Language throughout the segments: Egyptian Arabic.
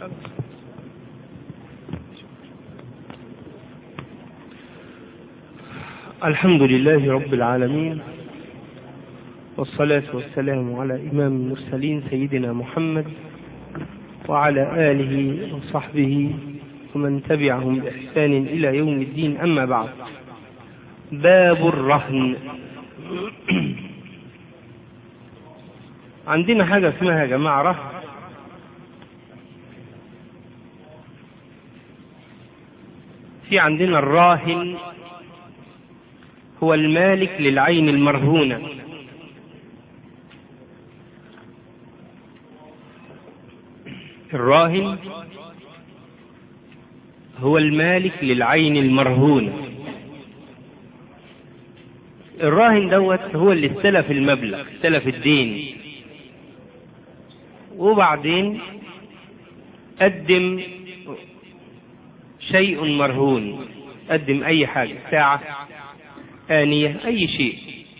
الحمد لله رب العالمين والصلاة والسلام على إمام المرسلين سيدنا محمد وعلى آله وصحبه ومن تبعهم بإحسان إلى يوم الدين أما بعد باب الرهن عندنا حاجة اسمها يا جماعة رهن في عندنا الراهن هو المالك للعين المرهونة الراهن هو المالك للعين المرهونة الراهن دوت هو اللي استلف المبلغ استلف الدين وبعدين قدم شيء مرهون قدم أي حاجة ساعة آنية أي شيء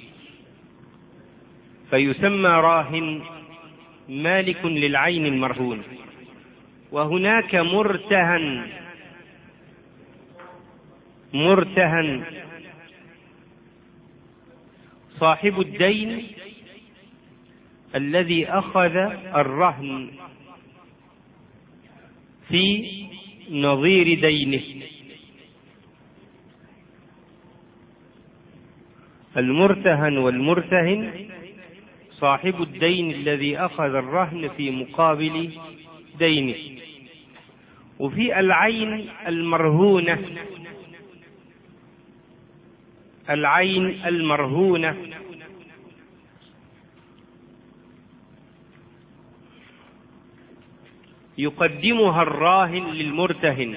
فيسمى راهن مالك للعين المرهون وهناك مرتهن مرتهن صاحب الدين الذي أخذ الرهن في نظير دينه المرتهن والمرتهن صاحب الدين الذي أخذ الرهن في مقابل دينه وفي العين المرهونة العين المرهونة يقدمها الراهن للمرتهن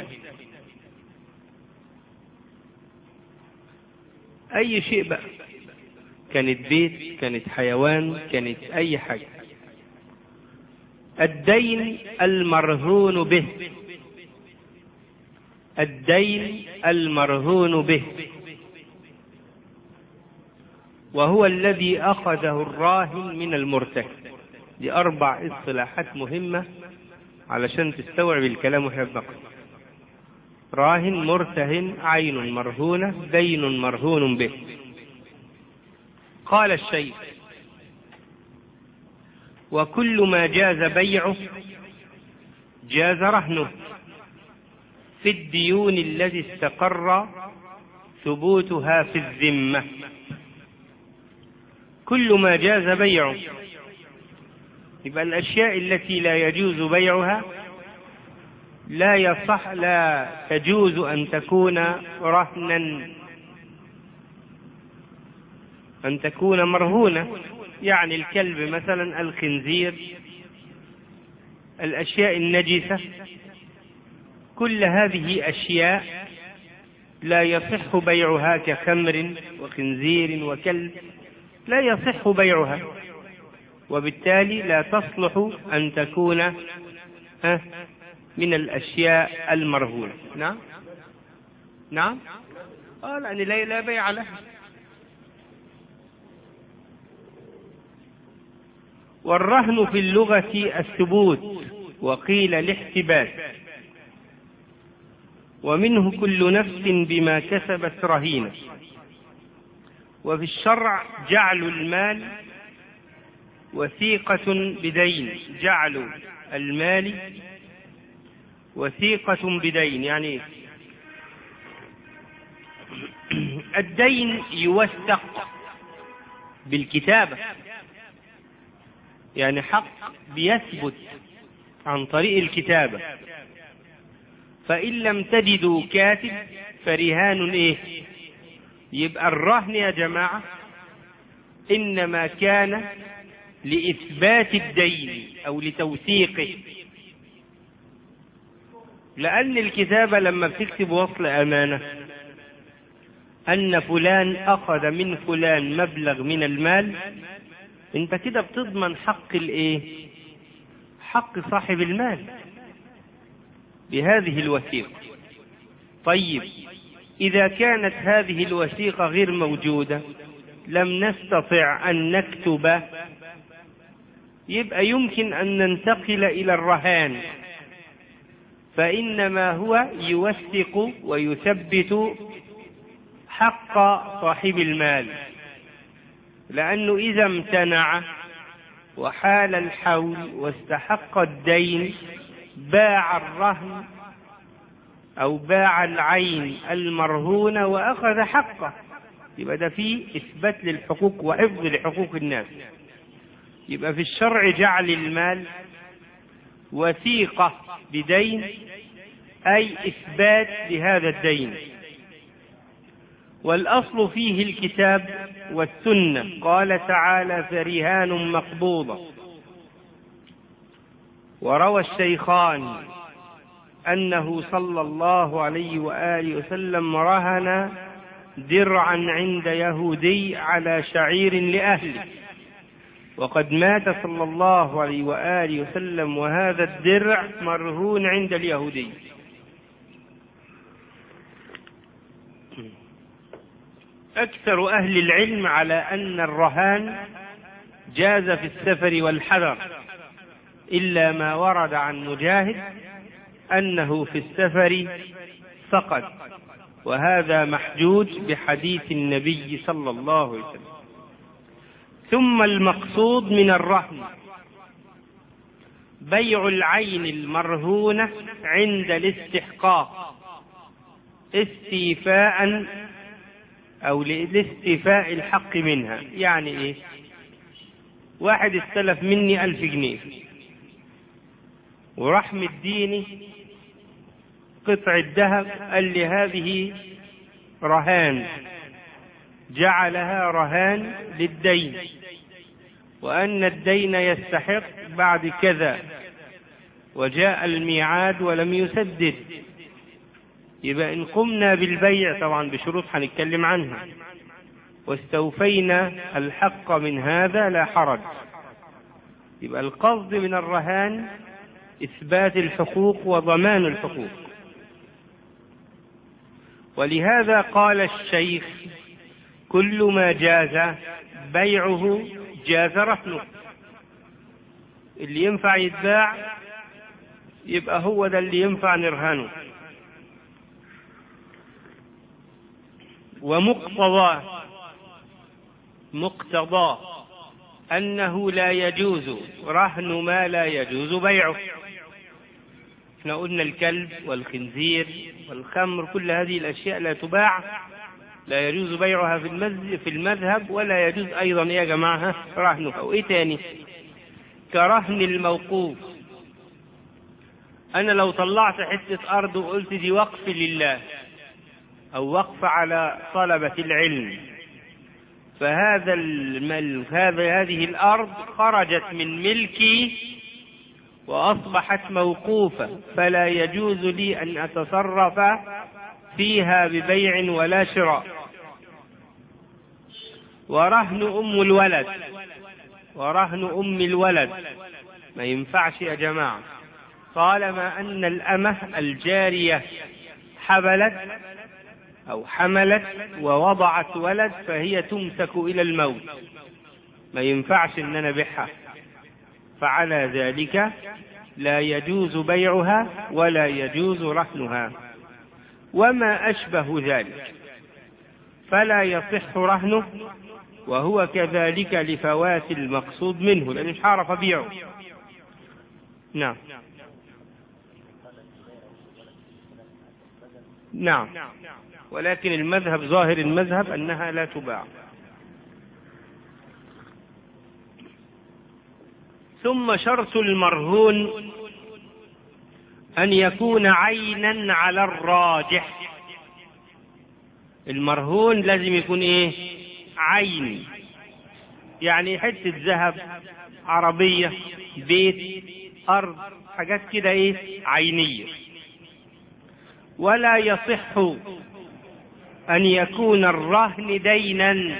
أي شيء بقى كانت بيت كانت حيوان كانت أي حاجة الدين المرهون به الدين المرهون به وهو الذي أخذه الراهن من المرتهن دي أربع اصطلاحات مهمة علشان تستوعب الكلام وإحنا بنقرأ راهن مرتهن عين مرهونة دين مرهون به قال الشيخ وكل ما جاز بيعه جاز رهنه في الديون الذي استقر ثبوتها في الذمة كل ما جاز بيعه يبقى الأشياء التي لا يجوز بيعها لا يصح لا تجوز أن تكون رهنا أن تكون مرهونة يعني الكلب مثلا الخنزير الأشياء النجسة كل هذه أشياء لا يصح بيعها كخمر وخنزير وكلب لا يصح بيعها وبالتالي لا تصلح أن تكون من الأشياء المرهونة نعم نعم آه لأن لا لا بيع لها والرهن في اللغة الثبوت وقيل الاحتباس ومنه كل نفس بما كسبت رهينة وفي الشرع جعل المال وثيقة بدين جعل المال وثيقة بدين يعني الدين يوثق بالكتابة يعني حق بيثبت عن طريق الكتابة فإن لم تجدوا كاتب فرهان إيه يبقى الرهن يا جماعة إنما كان لإثبات الدين أو لتوثيقه لأن الكتابة لما بتكتب وصل أمانة أن فلان أخذ من فلان مبلغ من المال أنت كده بتضمن حق الإيه؟ حق صاحب المال بهذه الوثيقة طيب إذا كانت هذه الوثيقة غير موجودة لم نستطع أن نكتب يبقى يمكن أن ننتقل إلى الرهان فإنما هو يوثق ويثبت حق صاحب المال لأنه إذا امتنع وحال الحول واستحق الدين باع الرهن أو باع العين المرهونة وأخذ حقه يبقى ده فيه إثبات للحقوق وحفظ لحقوق الناس يبقى في الشرع جعل المال وثيقة بدين أي إثبات لهذا الدين والأصل فيه الكتاب والسنة قال تعالى فرهان مقبوضة وروى الشيخان أنه صلى الله عليه وآله وسلم رهن درعا عند يهودي على شعير لأهله وقد مات صلى الله عليه وآله وسلم وهذا الدرع مرهون عند اليهودي أكثر أهل العلم على أن الرهان جاز في السفر والحذر إلا ما ورد عن مجاهد أنه في السفر سقط وهذا محجوج بحديث النبي صلى الله عليه وسلم ثم المقصود من الرهن بيع العين المرهونة عند الاستحقاق استيفاء أو لاستيفاء الحق منها يعني إيه واحد استلف مني ألف جنيه وراح مديني قطع الذهب قال لي هذه رهان جعلها رهان للدين وأن الدين يستحق بعد كذا وجاء الميعاد ولم يسدد يبقى إن قمنا بالبيع طبعا بشروط هنتكلم عنها واستوفينا الحق من هذا لا حرج يبقى القصد من الرهان إثبات الحقوق وضمان الحقوق ولهذا قال الشيخ كل ما جاز بيعه جاز رهنه اللي ينفع يتباع يبقى هو ده اللي ينفع نرهنه ومقتضاه مقتضاه أنه لا يجوز رهن ما لا يجوز بيعه احنا قلنا الكلب والخنزير والخمر كل هذه الأشياء لا تباع لا يجوز بيعها في المذهب, في المذهب ولا يجوز أيضا يا جماعة رهنها وإيه تاني كرهن الموقوف أنا لو طلعت حتة أرض وقلت دي وقف لله أو وقف على طلبة العلم فهذا المل هذا هذه الأرض خرجت من ملكي وأصبحت موقوفة فلا يجوز لي أن أتصرف فيها ببيع ولا شراء ورهن أم الولد ورهن أم الولد ما ينفعش يا جماعة طالما أن الأمة الجارية حبلت أو حملت ووضعت ولد فهي تمسك إلى الموت ما ينفعش إن أنا أبيعها فعلى ذلك لا يجوز بيعها ولا يجوز رهنها وما أشبه ذلك فلا يصح رهنه وهو كذلك لفوات المقصود منه لأنه مش هعرف أبيعه نعم نعم ولكن المذهب ظاهر المذهب أنها لا تباع ثم شرط المرهون أن يكون عينا على الراجح المرهون لازم يكون إيه عين يعني حتة ذهب عربية بيت أرض حاجات كده إيه عينية ولا يصح أن يكون الرهن دينا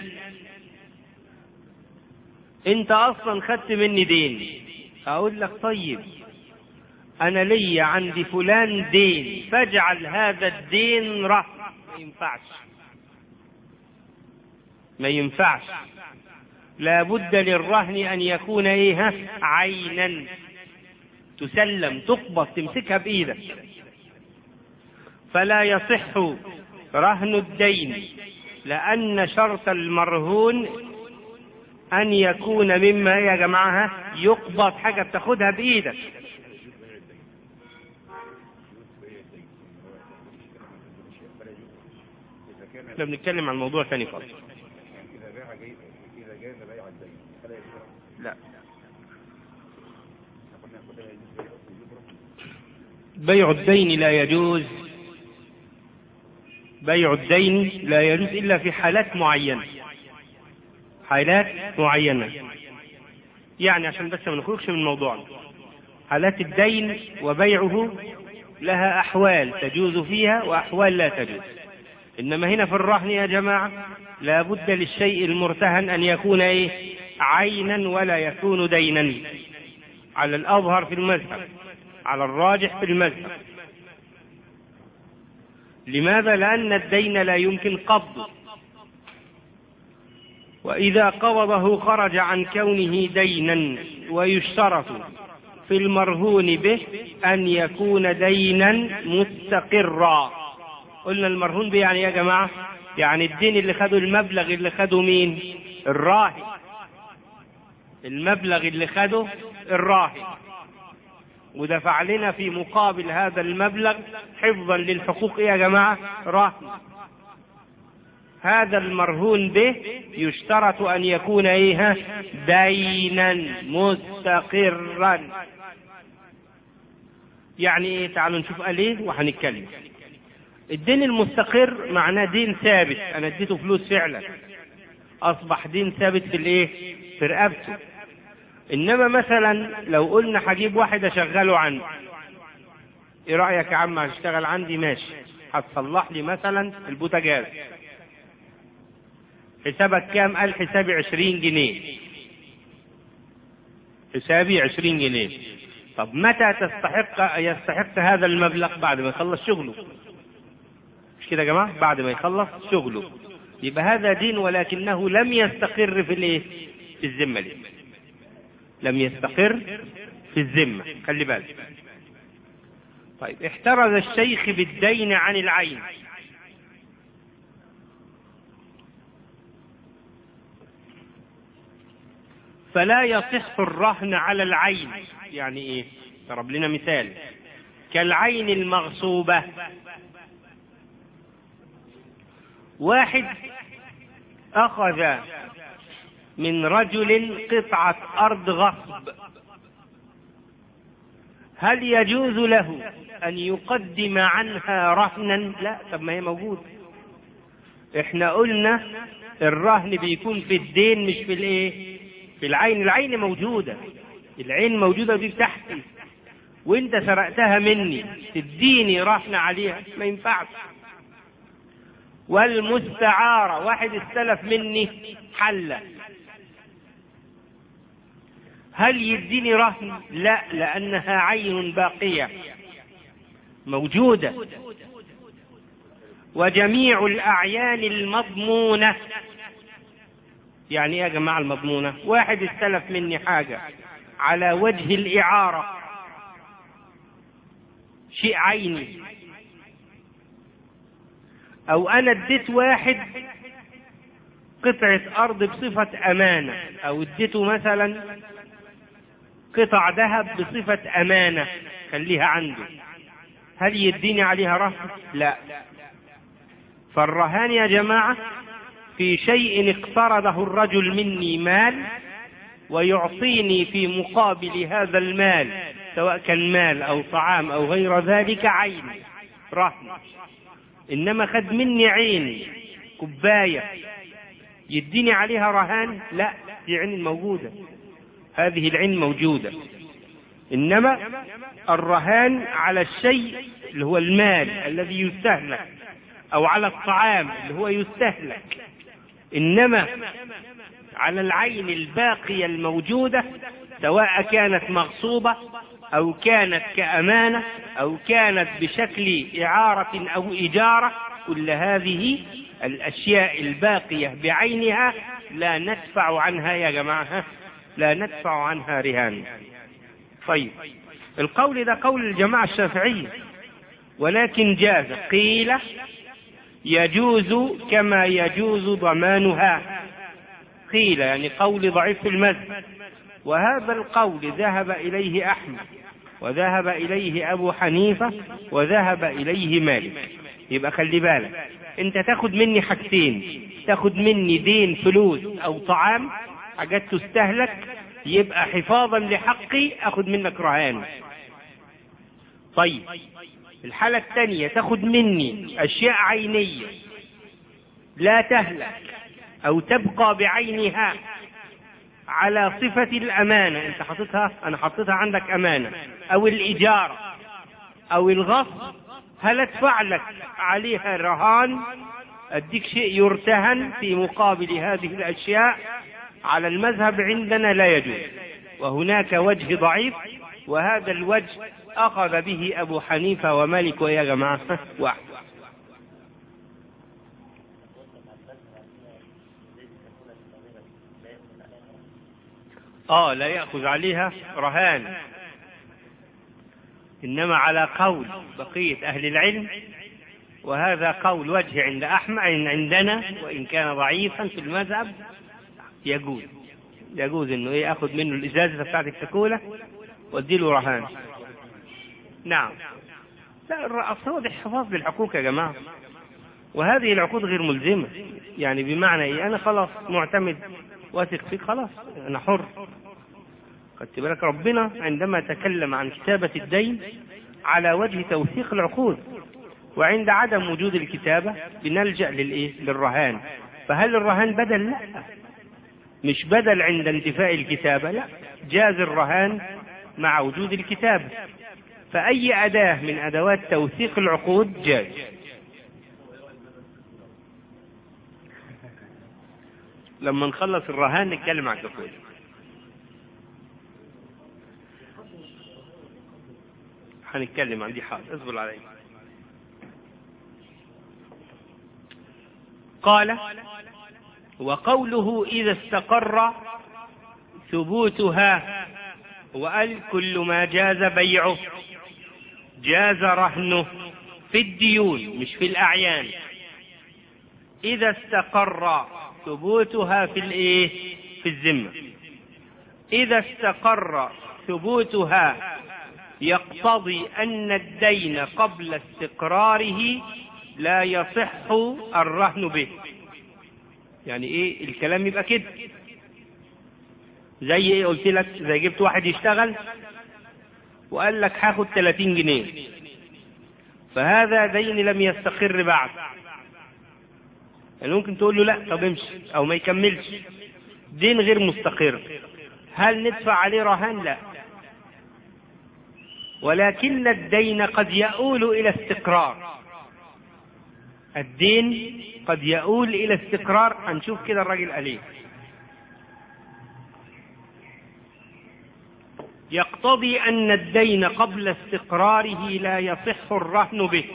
أنت أصلا خدت مني دين أقول لك طيب أنا لي عند فلان دين فاجعل هذا الدين رهن ما ينفعش ما ينفعش لا بد للرهن أن يكون إيه عينا تسلم تقبض تمسكها بإيدك فلا يصح رهن الدين لأن شرط المرهون أن يكون مما يا جماعة يقبض حاجة بتاخدها بإيدك احنا بنتكلم عن موضوع ثاني خالص إذا باع جي... إذا جاز بيع الدين فلا يجوز لا قلنا قلنا يجوز بيع الدين بيع الدين لا يجوز بيع الدين لا يجوز إلا في حالات معينة حالات معينة يعني عشان بس ما نخرجش من موضوعنا حالات الدين وبيعه لها أحوال تجوز فيها وأحوال لا تجوز إنما هنا في الرهن يا جماعة لا بد للشيء المرتهن أن يكون إيه عينا ولا يكون دينا على الأظهر في المذهب على الراجح في المذهب لماذا لأن الدين لا يمكن قبضه وإذا قبضه خرج عن كونه دينا ويشترط في المرهون به أن يكون دينا مستقرا قلنا المرهون به يعني يا جماعة يعني الدين اللي خده المبلغ اللي خده مين الراهن المبلغ اللي خده الراهن ودفع لنا في مقابل هذا المبلغ حفظا للحقوق يا جماعة راهن هذا المرهون به يشترط أن يكون إيه دينا مستقرا يعني إيه تعالوا نشوف قال إيه وهنتكلم الدين المستقر معناه دين ثابت أنا اديته فلوس فعلا أصبح دين ثابت في الإيه في رقبته إنما مثلا لو قلنا هجيب واحد أشغله عندي إيه رأيك يا عم هتشتغل عندي ماشي هتصلح لي مثلا البوتاجاز حسابك كام قال حسابي عشرين جنيه حسابي عشرين جنيه طب متى تستحق يستحق هذا المبلغ بعد ما يخلص شغله مش كده يا جماعة بعد ما يخلص شغله يبقى هذا دين ولكنه لم يستقر في الايه في الذمة دي لم يستقر في الذمة خلي بالك طيب احترز الشيخ بالدين عن العين فلا يصح الرهن على العين يعني ايه ضرب لنا مثال كالعين المغصوبة واحد أخذ من رجل قطعة أرض غصب هل يجوز له أن يقدم عنها رهنا؟ لا طب ما هي موجودة. إحنا قلنا الرهن بيكون في الدين مش في الإيه؟ في العين، العين موجودة. العين موجودة دي بتاعتي. وأنت سرقتها مني، تديني رهن عليها، ما ينفعش. والمستعارة واحد استلف مني حلة هل يديني رهن لا لأنها عين باقية موجودة وجميع الأعيان المضمونة يعني ايه يا جماعة المضمونة واحد استلف مني حاجة على وجه الإعارة شيء عيني أو أنا اديت واحد قطعة أرض بصفة أمانة أو اديته مثلا قطع ذهب بصفة أمانة خليها عنده هل يديني عليها رهن؟ لا فالرهان يا جماعة في شيء اقترضه الرجل مني مال ويعطيني في مقابل هذا المال سواء كان مال أو طعام أو غير ذلك عين رهن إنما خد مني عين كوباية يديني عليها رهان لا دي عين موجودة هذه العين موجودة إنما الرهان على الشيء اللي هو المال الذي يستهلك أو على الطعام اللي هو يستهلك إنما على العين الباقية الموجودة سواء كانت مغصوبة أو كانت كأمانة أو كانت بشكل إعارة أو إجارة كل هذه الأشياء الباقية بعينها لا ندفع عنها يا جماعة لا ندفع عنها رهان طيب القول ده قول الجماعة الشافعية ولكن جاز قيل يجوز كما يجوز ضمانها قيل يعني قول ضعيف في المذهب وهذا القول ذهب إليه أحمد وذهب إليه أبو حنيفة وذهب إليه مالك يبقى خلي بالك أنت تاخد مني حاجتين تاخد مني دين فلوس أو طعام حاجات تستهلك يبقى حفاظا لحقي أخد منك رهان طيب الحالة الثانية تاخد مني أشياء عينية لا تهلك أو تبقى بعينها على صفة الأمانة أنت حاططها أنا حاططها عندك أمانة أو الإجارة أو الغصب هل أدفع لك عليها رهان أديك شيء يرتهن في مقابل هذه الأشياء على المذهب عندنا لا يجوز وهناك وجه ضعيف وهذا الوجه أخذ به أبو حنيفة ومالك ويا جماعة واحد آه لا يأخذ عليها رهان إنما على قول بقية أهل العلم وهذا قول وجه عند أحمد عندنا وإن كان ضعيفا في المذهب يجوز يجوز إنه إيه آخذ منه الإزازة بتاعت الكاكولا وأديله رهان نعم لا الأصل واضح حفاظ بالحقوق يا جماعة وهذه العقود غير ملزمة يعني بمعنى إيه أنا خلاص معتمد واثق فيك خلاص أنا حر خدت بالك ربنا عندما تكلم عن كتابة الدين على وجه توثيق العقود وعند عدم وجود الكتابة بنلجأ للإيه؟ للرهان فهل الرهان بدل؟ لا مش بدل عند انتفاء الكتابة لا جاز الرهان مع وجود الكتابة فأي أداة من أدوات توثيق العقود جاز لما نخلص الرهان نتكلم عن الكفول هنتكلم عن دي حاضر اصبر علي قال وقوله إذا استقر ثبوتها وقال كل ما جاز بيعه جاز رهنه في الديون مش في الأعيان إذا استقر ثبوتها في الإيه؟ في الذمة إذا استقر ثبوتها يقتضي أن الدين قبل استقراره لا يصح الرهن به يعني ايه الكلام يبقى كده زي ايه قلت لك زي جبت واحد يشتغل وقال لك هاخد 30 جنيه فهذا دين لم يستقر بعد يعني ممكن تقول له لا طب امشي او ما يكملش دين غير مستقر هل ندفع عليه رهان لا ولكن الدين قد يؤول الى استقرار الدين قد يؤول الى استقرار هنشوف كده الراجل قال ايه يقتضي ان الدين قبل استقراره لا يصح الرهن به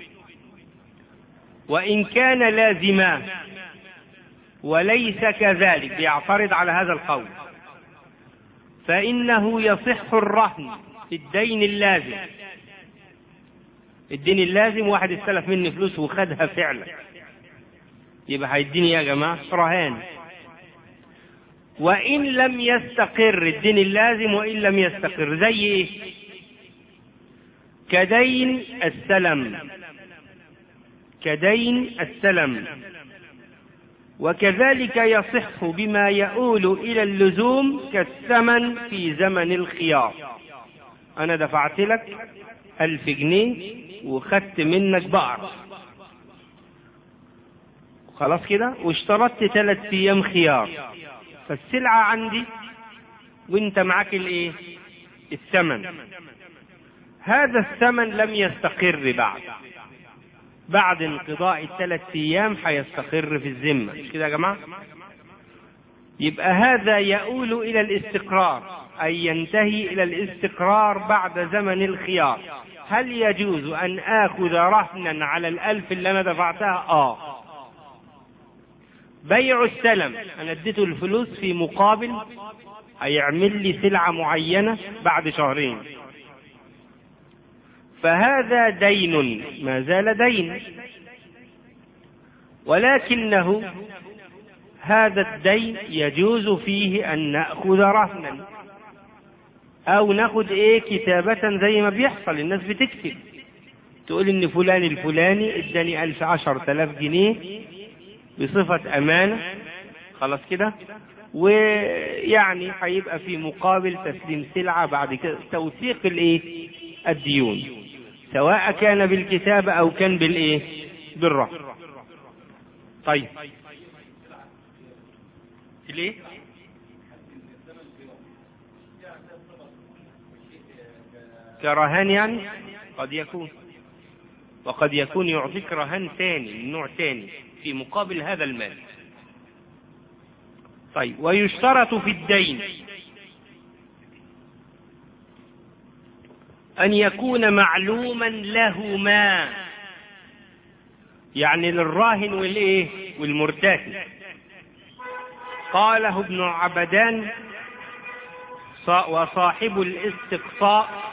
وان كان لازما وليس كذلك يعترض على هذا القول فانه يصح الرهن في الدين اللازم الدين اللازم واحد استلف مني فلوس وخدها فعلا يبقى هيديني يا جماعة رهان وإن لم يستقر الدين اللازم وإن لم يستقر زي إيه؟ كدين السلم كدين السلم وكذلك يصح بما يؤول إلى اللزوم كالثمن في زمن الخيار أنا دفعت لك ألف جنيه وخدت منك بقرة خلاص كده واشترطت ثلاث أيام خيار فالسلعة عندي وانت معاك الايه الثمن هذا الثمن لم يستقر بعد بعد انقضاء الثلاث ايام هيستقر في الذمه مش كده يا جماعه يبقى هذا يؤول الى الاستقرار اي ينتهي الى الاستقرار بعد زمن الخيار هل يجوز ان اخذ رهنا على الالف اللي انا دفعتها اه بيع السلم انا اديته الفلوس في مقابل هيعمل لي سلعه معينه بعد شهرين فهذا دين ما زال دين ولكنه هذا الدين يجوز فيه أن نأخذ رهنا أو ناخد إيه كتابة زي ما بيحصل الناس بتكتب تقول إن فلان الفلاني اداني ألف عشر تلاف جنيه بصفة أمانة خلاص كده ويعني هيبقى في مقابل تسليم سلعة بعد كده توثيق الإيه الديون سواء كان بالكتابة أو كان بالإيه بالرهن طيب ليه كرهان يعني قد يكون وقد يكون يعطيك رهان ثاني من نوع ثاني في مقابل هذا المال طيب ويشترط في الدين أن يكون معلوما لهما يعني للراهن والإيه والمرتهن قاله ابن عبدان وصاحب الاستقصاء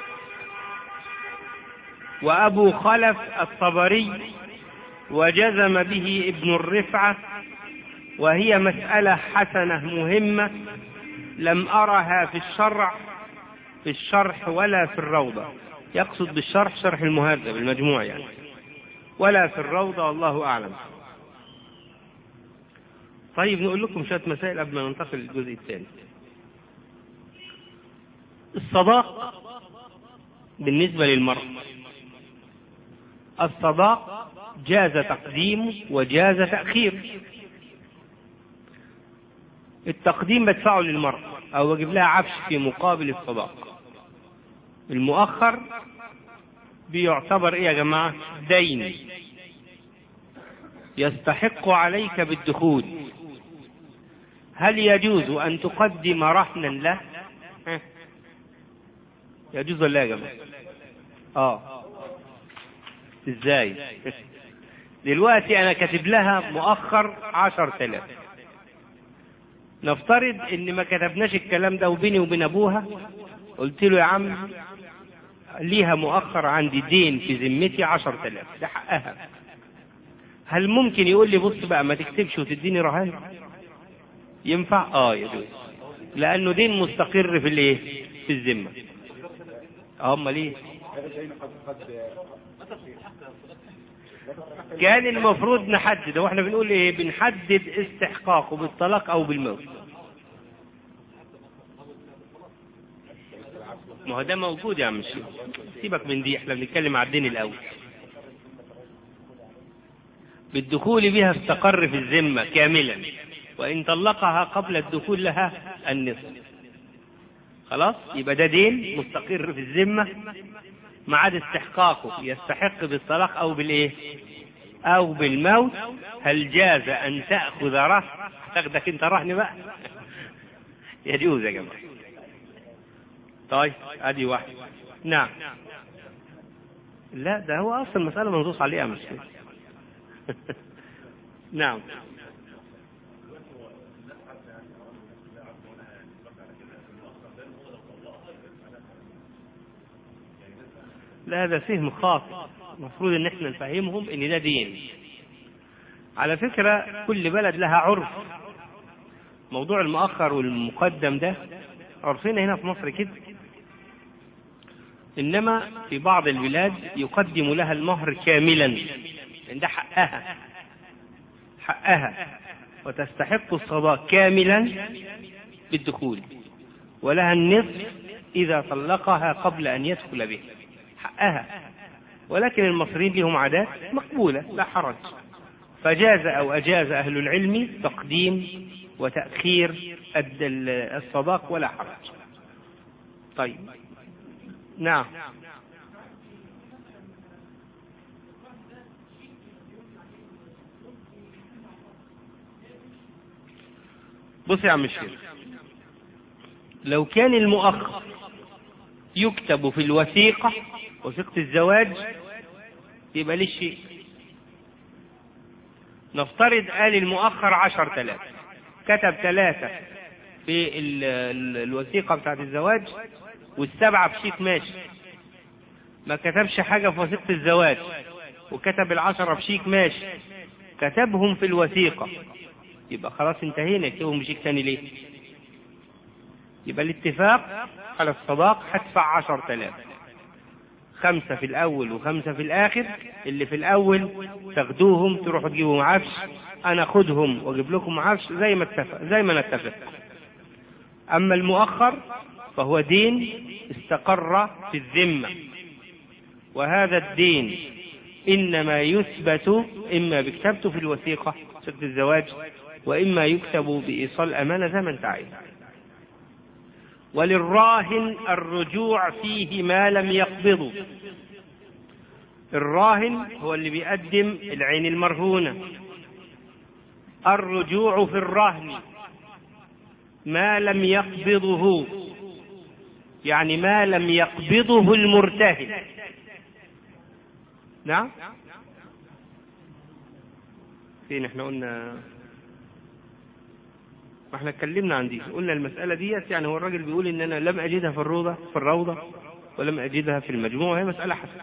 وأبو خلف الطبري وجزم به ابن الرفعة وهي مسألة حسنة مهمة لم أرها في الشرع في الشرح ولا في الروضة يقصد بالشرح شرح المهذب المجموع يعني ولا في الروضة والله أعلم طيب نقول لكم شوية مسائل قبل ما ننتقل للجزء الثاني الصداق بالنسبة للمرأة الصداق جاز تقديمه وجاز تأخير التقديم بدفعه للمرأة أو أجيب لها عفش في مقابل الصداق المؤخر بيعتبر إيه يا جماعة دين يستحق عليك بالدخول هل يجوز أن تقدم رهنا له يجوز ولا يا جماعة اه ازاي دلوقتي انا كاتب لها مؤخر عشر تلاف نفترض ان ما كتبناش الكلام ده وبيني وبين ابوها قلت له يا عم ليها مؤخر عندي دين في ذمتي عشر تلاف ده حقها هل ممكن يقول لي بص بقى ما تكتبش وتديني رهان ينفع اه يجوز لانه دين مستقر في الايه في الذمه هم ليه كان المفروض نحدد واحنا بنقول ايه بنحدد استحقاقه بالطلاق او بالموت ما هو ده موجود يا عم الشيخ سيبك من دي احنا بنتكلم على الدين الاول بالدخول بها استقر في الذمه كاملا وان طلقها قبل الدخول لها النصف خلاص يبقى ده دين مستقر في الذمه ما عاد استحقاقه يستحق بالطلاق او بالايه او بالموت هل جاز ان تاخذ رهن تاخدك انت رهن بقى يجوز يا جماعه طيب ادي واحد نعم لا ده هو اصلا المساله منصوص عليها مش نعم لا هذا فهم خاطئ المفروض ان احنا نفهمهم ان ده دين على فكرة كل بلد لها عرف موضوع المؤخر والمقدم ده عرفنا هنا في مصر كده انما في بعض البلاد يقدم لها المهر كاملا لان ده حقها حقها وتستحق الصداق كاملا بالدخول ولها النصف اذا طلقها قبل ان يدخل به حقها ولكن المصريين لهم عادات مقبولة لا حرج فجاز أو أجاز أهل العلم تقديم وتأخير الصداق ولا حرج طيب نعم بص يا عم الشيخ لو كان المؤخر يكتب في الوثيقة وثيقة الزواج يبقى ليه شيء نفترض قال المؤخر عشر تلاف كتب ثلاثة في ال ال الوثيقة بتاعت الزواج والسبعة بشيك ماشي ما كتبش حاجة في وثيقة الزواج وكتب العشرة بشيك ماشي كتبهم في الوثيقة يبقى خلاص انتهينا يكتبهم بشيك تاني ليه يبقى الاتفاق على الصداق هدفع عشر تلاف خمسة في الأول وخمسة في الآخر اللي في الأول تاخدوهم تروحوا تجيبوا عفش أنا أخدهم وأجيب لكم عفش زي ما اتفق زي ما نتفق أما المؤخر فهو دين استقر في الذمة وهذا الدين إنما يثبت إما بكتابته في الوثيقة شرط الزواج وإما يكتب بإيصال أمانة زي ما أنت عايز وللراهن الرجوع فيه ما لم يقبضه الراهن هو اللي بيقدم العين المرهونة الرجوع في الرهن ما لم يقبضه يعني ما لم يقبضه المرتهن نعم فين احنا قلنا ما احنا اتكلمنا عن دي قلنا المسألة ديت يعني هو الراجل بيقول ان انا لم اجدها في الروضة في الروضة ولم اجدها في المجموع وهي مسألة حسنة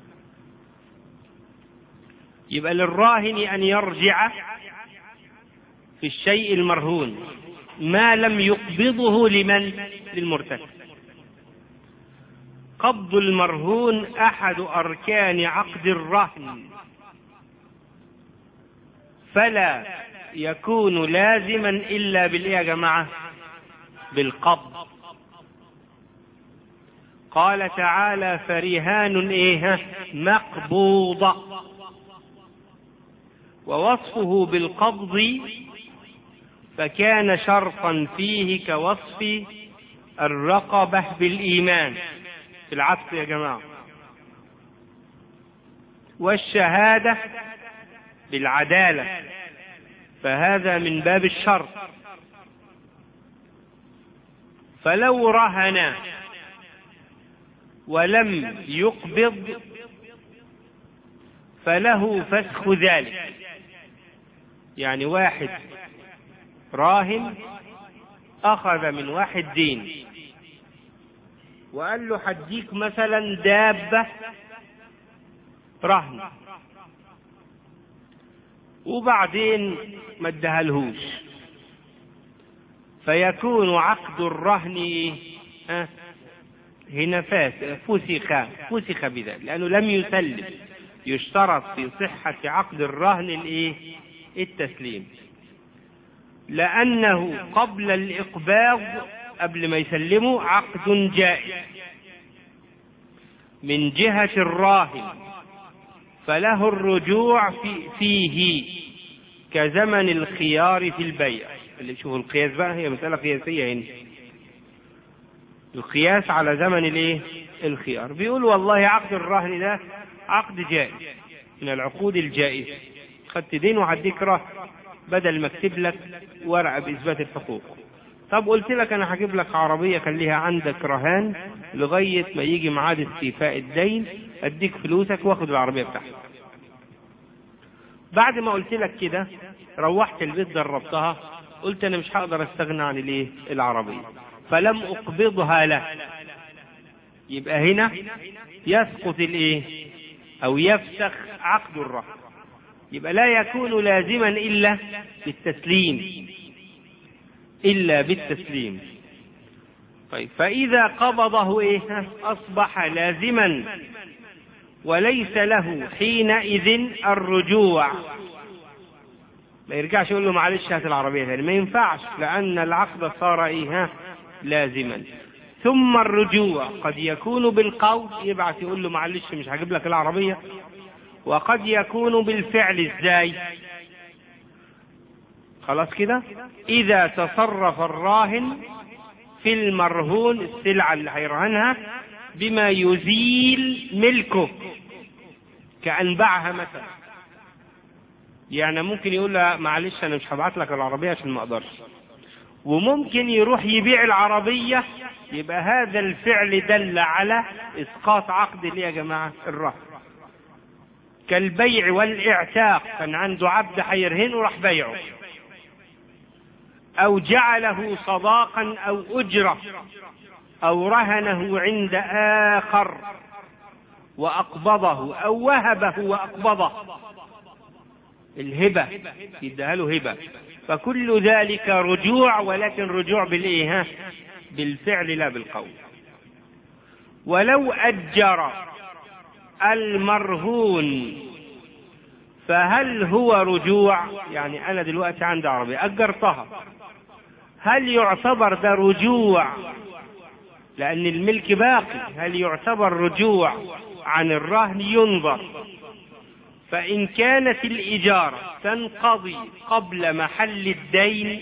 يبقى للراهن ان يرجع في الشيء المرهون ما لم يقبضه لمن للمرتهن قبض المرهون احد اركان عقد الرهن فلا يكون لازما الا بالايه يا جماعه بالقبض قال تعالى فرهان ايه مقبوضه ووصفه بالقبض فكان شرطا فيه كوصف الرقبه بالايمان في العطف يا جماعه والشهاده بالعداله فهذا من باب الشرط فلو رهن ولم يقبض فله فسخ ذلك يعني واحد راهن أخذ من واحد دين وقال له هديك مثلا دابة رهن وبعدين ما ادهالهوش فيكون عقد الرهن ها هنا فسخ فسخ بذلك لأنه لم يسلم يشترط في صحة عقد الرهن الايه التسليم لأنه قبل الإقباض قبل ما يسلموا عقد جائز من جهة الراهن فله الرجوع في فيه كزمن الخيار في البيع اللي شوفوا القياس بقى هي مسألة قياسية هنا القياس على زمن الايه الخيار بيقول والله عقد الرهن ده عقد جائز من العقود الجائزة خدت دين وهديك رهن بدل ما اكتب لك ورقة بإثبات الحقوق طب قلت لك انا هجيب لك عربية خليها عندك رهان لغاية ما يجي ميعاد استيفاء الدين اديك فلوسك واخد العربية بتاعتك بعد ما قلت لك كده روحت البيت دربتها قلت انا مش هقدر استغنى عن الايه العربية فلم اقبضها له يبقى هنا يسقط الايه او يفسخ عقد الرهن يبقى لا يكون لازما الا بالتسليم الا بالتسليم طيب فاذا قبضه ايه اصبح لازما وليس له حينئذ الرجوع ما يرجعش يقول له معلش هات العربيه ثاني ما ينفعش لان العقد صار ايه لازما ثم الرجوع قد يكون بالقول يبعث يقول له معلش مش هجيب لك العربيه وقد يكون بالفعل ازاي خلاص كده اذا تصرف الراهن في المرهون السلعه اللي هيرهنها بما يزيل ملكه كأن باعها مثلا يعني ممكن يقول له معلش انا مش هبعت لك العربيه عشان ما اقدرش وممكن يروح يبيع العربيه يبقى هذا الفعل دل على اسقاط عقد ليه يا جماعه الرهن كالبيع والاعتاق كان عنده عبد هيرهنه وراح بيعه او جعله صداقا او اجره او رهنه عند اخر وأقبضه أو وهبه وأقبضه الهبة يديها له هبة فكل ذلك رجوع ولكن رجوع بالإيه ها؟ بالفعل لا بالقول ولو أجر المرهون فهل هو رجوع يعني أنا دلوقتي عندي عربية أجرتها هل يعتبر ده رجوع لأن الملك باقي هل يعتبر رجوع عن الرهن ينظر فإن كانت الإجارة تنقضي قبل محل الدين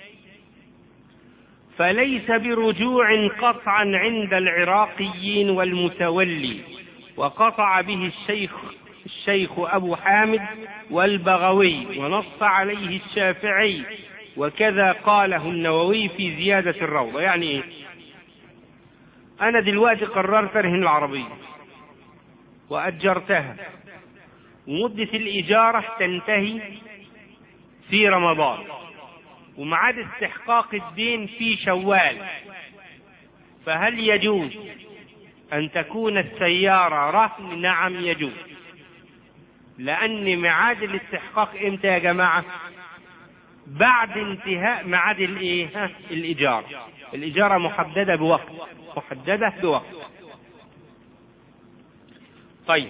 فليس برجوع قطعا عند العراقيين والمتولي وقطع به الشيخ الشيخ أبو حامد والبغوي ونص عليه الشافعي وكذا قاله النووي في زيادة الروضة يعني إيه؟ أنا دلوقتي قررت أرهن العربية وأجرتها ومدة الإجارة تنتهي في رمضان وميعاد استحقاق الدين في شوال فهل يجوز أن تكون السيارة رهن نعم يجوز لأن ميعاد الاستحقاق إمتى يا جماعة بعد انتهاء ميعاد الايه ها؟ الإيجار الإجارة محددة بوقت محددة بوقت طيب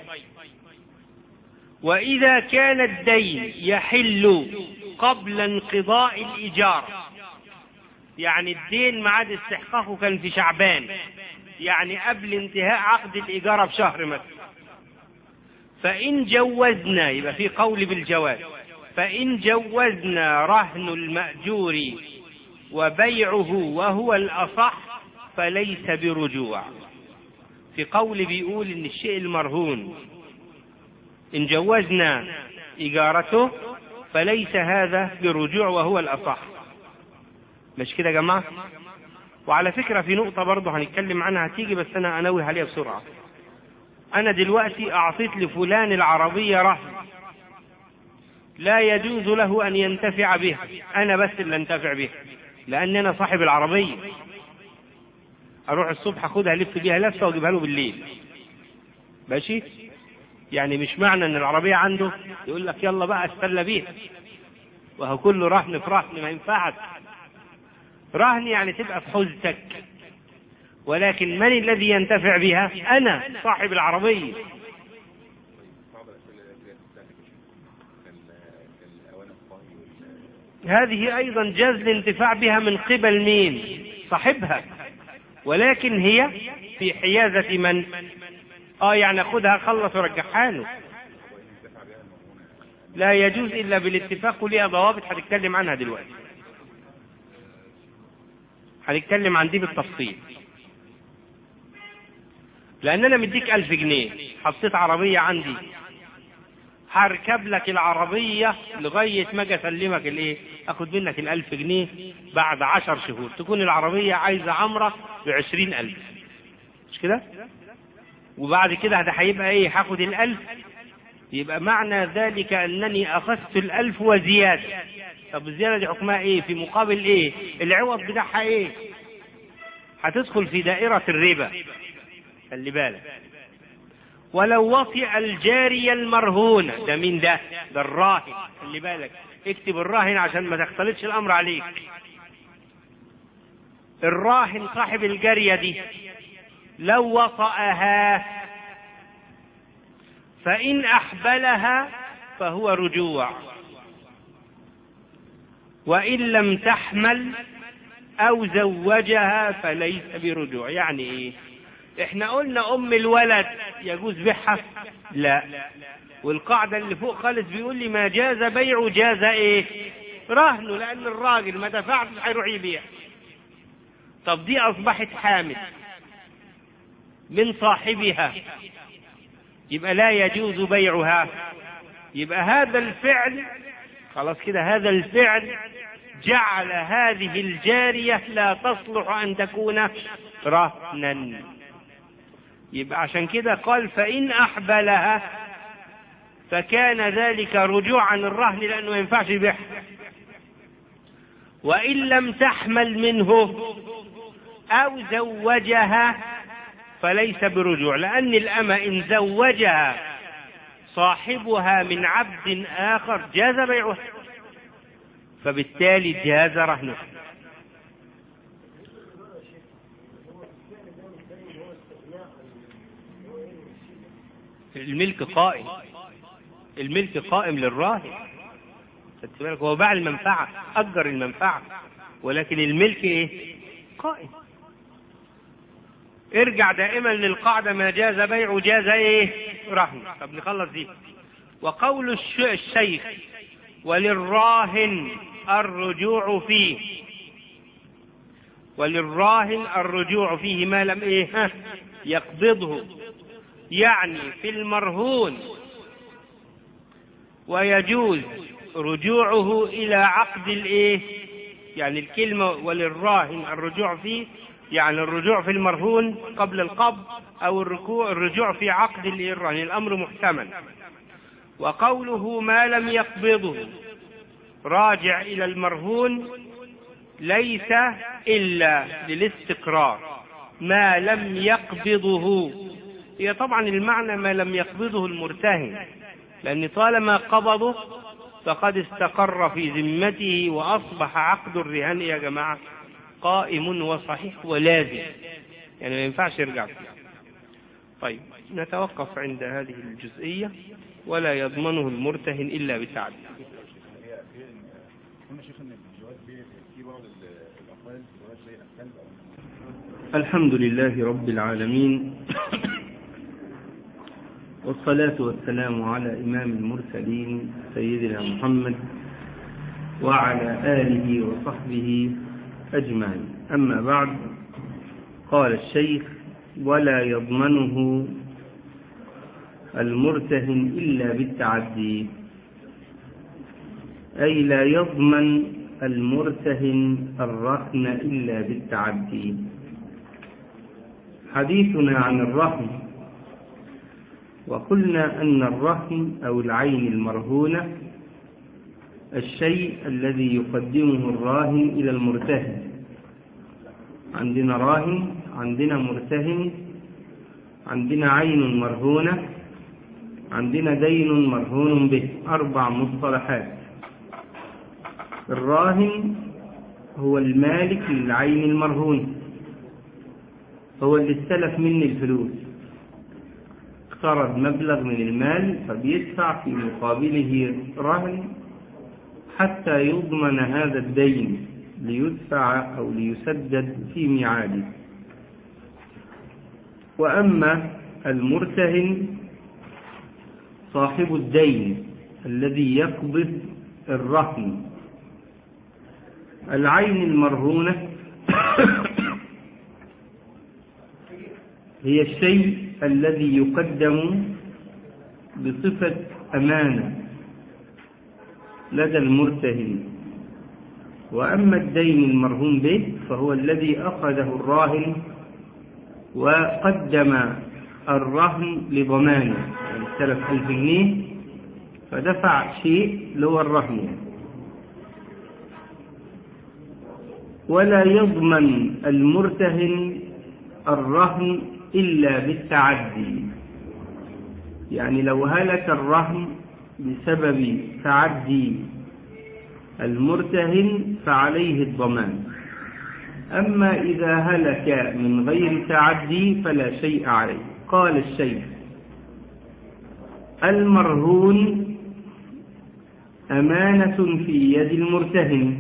وإذا كان الدين يحل قبل انقضاء الإيجار يعني الدين ميعاد استحقاقه كان في شعبان يعني قبل انتهاء عقد الإيجار بشهر مثلا فإن جوزنا يبقى في قول بالجواز فإن جوزنا رهن المأجور وبيعه وهو الأصح فليس برجوع في قول بيقول إن الشيء المرهون إن جوزنا إيجارته فليس هذا برجوع وهو الأصح مش كده يا جماعة وعلى فكرة في نقطة برضه هنتكلم عنها هتيجي بس أنا أنوه عليها بسرعة أنا دلوقتي أعطيت لفلان العربية رهن لا يجوز له أن ينتفع بها أنا بس اللي أنتفع بها لأن أنا صاحب العربية أروح الصبح أخدها ألف بيها لفة وأجيبها له بالليل ماشي يعني مش معنى ان العربية عنده يقول لك يلا بقى استلى بيها وهو كله رهن في رهن ما ينفعش رهن يعني تبقى في حوزتك ولكن من الذي ينتفع بها انا صاحب العربية بعض الأسئلة اللي هي بتاعتك كان كان الأواني الطهي وال- هذه ايضا جاز الانتفاع بها من قبل مين صاحبها ولكن هي في حيازة من اه يعني خدها خلص ورجعها له لا يجوز الا بالاتفاق وليها ضوابط هنتكلم عنها دلوقتي هنتكلم عن دي بالتفصيل لان انا مديك الف جنيه حطيت عربية عندي هركب لك العربية لغاية ما اجي اسلمك الايه اخد منك الالف جنيه بعد عشر شهور تكون العربية عايزة عمرة بعشرين الف مش كده وبعد كده ده هيبقى ايه هاخد الالف يبقى معنى ذلك انني اخذت الالف وزيادة طب الزيادة دي حكمها ايه في مقابل ايه العوض بتاعها ايه هتدخل في دائرة الربا خلي بالك ولو وطئ الجارية المرهونة ده مين ده ده الراهن خلي بالك اكتب الراهن عشان ما تختلطش الامر عليك الراهن صاحب الجارية دي لو وطأها فإن أحبلها فهو رجوع وإن لم تحمل أو زوجها فليس برجوع يعني إيه إحنا قلنا أم الولد يجوز بيعها لا والقاعدة اللي فوق خالص بيقول لي ما جاز بيعه جاز إيه رهنه لأن الراجل ما دفعش هيروح يبيع طب دي أصبحت حامل من صاحبها يبقى لا يجوز بيعها يبقى هذا الفعل خلاص كده هذا الفعل جعل هذه الجارية لا تصلح أن تكون رهنا يبقى عشان كده قال فإن أحبلها فكان ذلك رجوع عن الرهن لأنه ما ينفعش يبيعها وإن لم تحمل منه أو زوجها فليس برجوع لأن الأمة إن زوجها صاحبها من عبد آخر جاز بيعها فبالتالي جاز رهنها الملك قائم الملك قائم للراهن خدت بالك هو باع المنفعة أجر المنفعة ولكن الملك إيه؟ قائم ارجع دائما للقاعدة ما جاز بيع جاز إيه؟ رهن طب نخلص دي وقول الش- الشيخ وللراهن الرجوع فيه وللراهن الرجوع فيه ما لم ايه ها يقبضه يعني في المرهون ويجوز رجوعه الى عقد الايه يعني الكلمة وللراهن الرجوع فيه يعني الرجوع في المرهون قبل القبض او الركوع الرجوع في عقد الإيه؟ الرهن الامر محتمل وقوله ما لم يقبضه راجع إلى المرهون ليس إلا للاستقرار ما لم يقبضه هي طبعا المعنى ما لم يقبضه المرتهن لأن طالما قبضه فقد استقر في ذمته وأصبح عقد الرهان يا جماعة قائم وصحيح ولازم يعني ما ينفعش يرجع فيه طيب نتوقف عند هذه الجزئية ولا يضمنه المرتهن إلا بتعب هي في قلنا شيخ ان الجواز بيه في بعض ال- الاقوال في الجواز زي الكلب او الحمد لله رب العالمين والصلاة والسلام على إمام المرسلين سيدنا محمد وعلى آله وصحبه أجمعين أما بعد قال الشيخ ولا يضمنه المرتهن إلا بالتعدي أي لا يضمن المرتهن الرهن إلا بالتعدي حديثنا عن الرهن وقلنا أن الرهن أو العين المرهونة الشيء الذي يقدمه الراهن إلى المرتهن عندنا راهن عندنا مرتهن عندنا عين مرهونة عندنا دين مرهون به أربع مصطلحات الراهن هو المالك للعين المرهون هو اللي استلف مني الفلوس اقترض مبلغ من المال فبيدفع في مقابله رهن حتى يضمن هذا الدين ليدفع أو ليسدد في ميعاده وأما المرتهن صاحب الدين الذي يقبض الرهن العين المرهونة هي الشيء الذي يقدم بصفة أمانة لدى المرتهن وأما الدين المرهون به فهو الذي أخذه الراهن وقدم الرهن لضمانه يعني استلف ألف جنيه فدفع شيء اللي هو الرهن يعني. ولا يضمن المرتهن الرهن إلا بالتعدي يعني لو هلك الرهن بسبب تعدي المرتهن فعليه الضمان أما إذا هلك من غير تعدي فلا شيء عليه قال الشيخ المرهون أمانة في يد المرتهن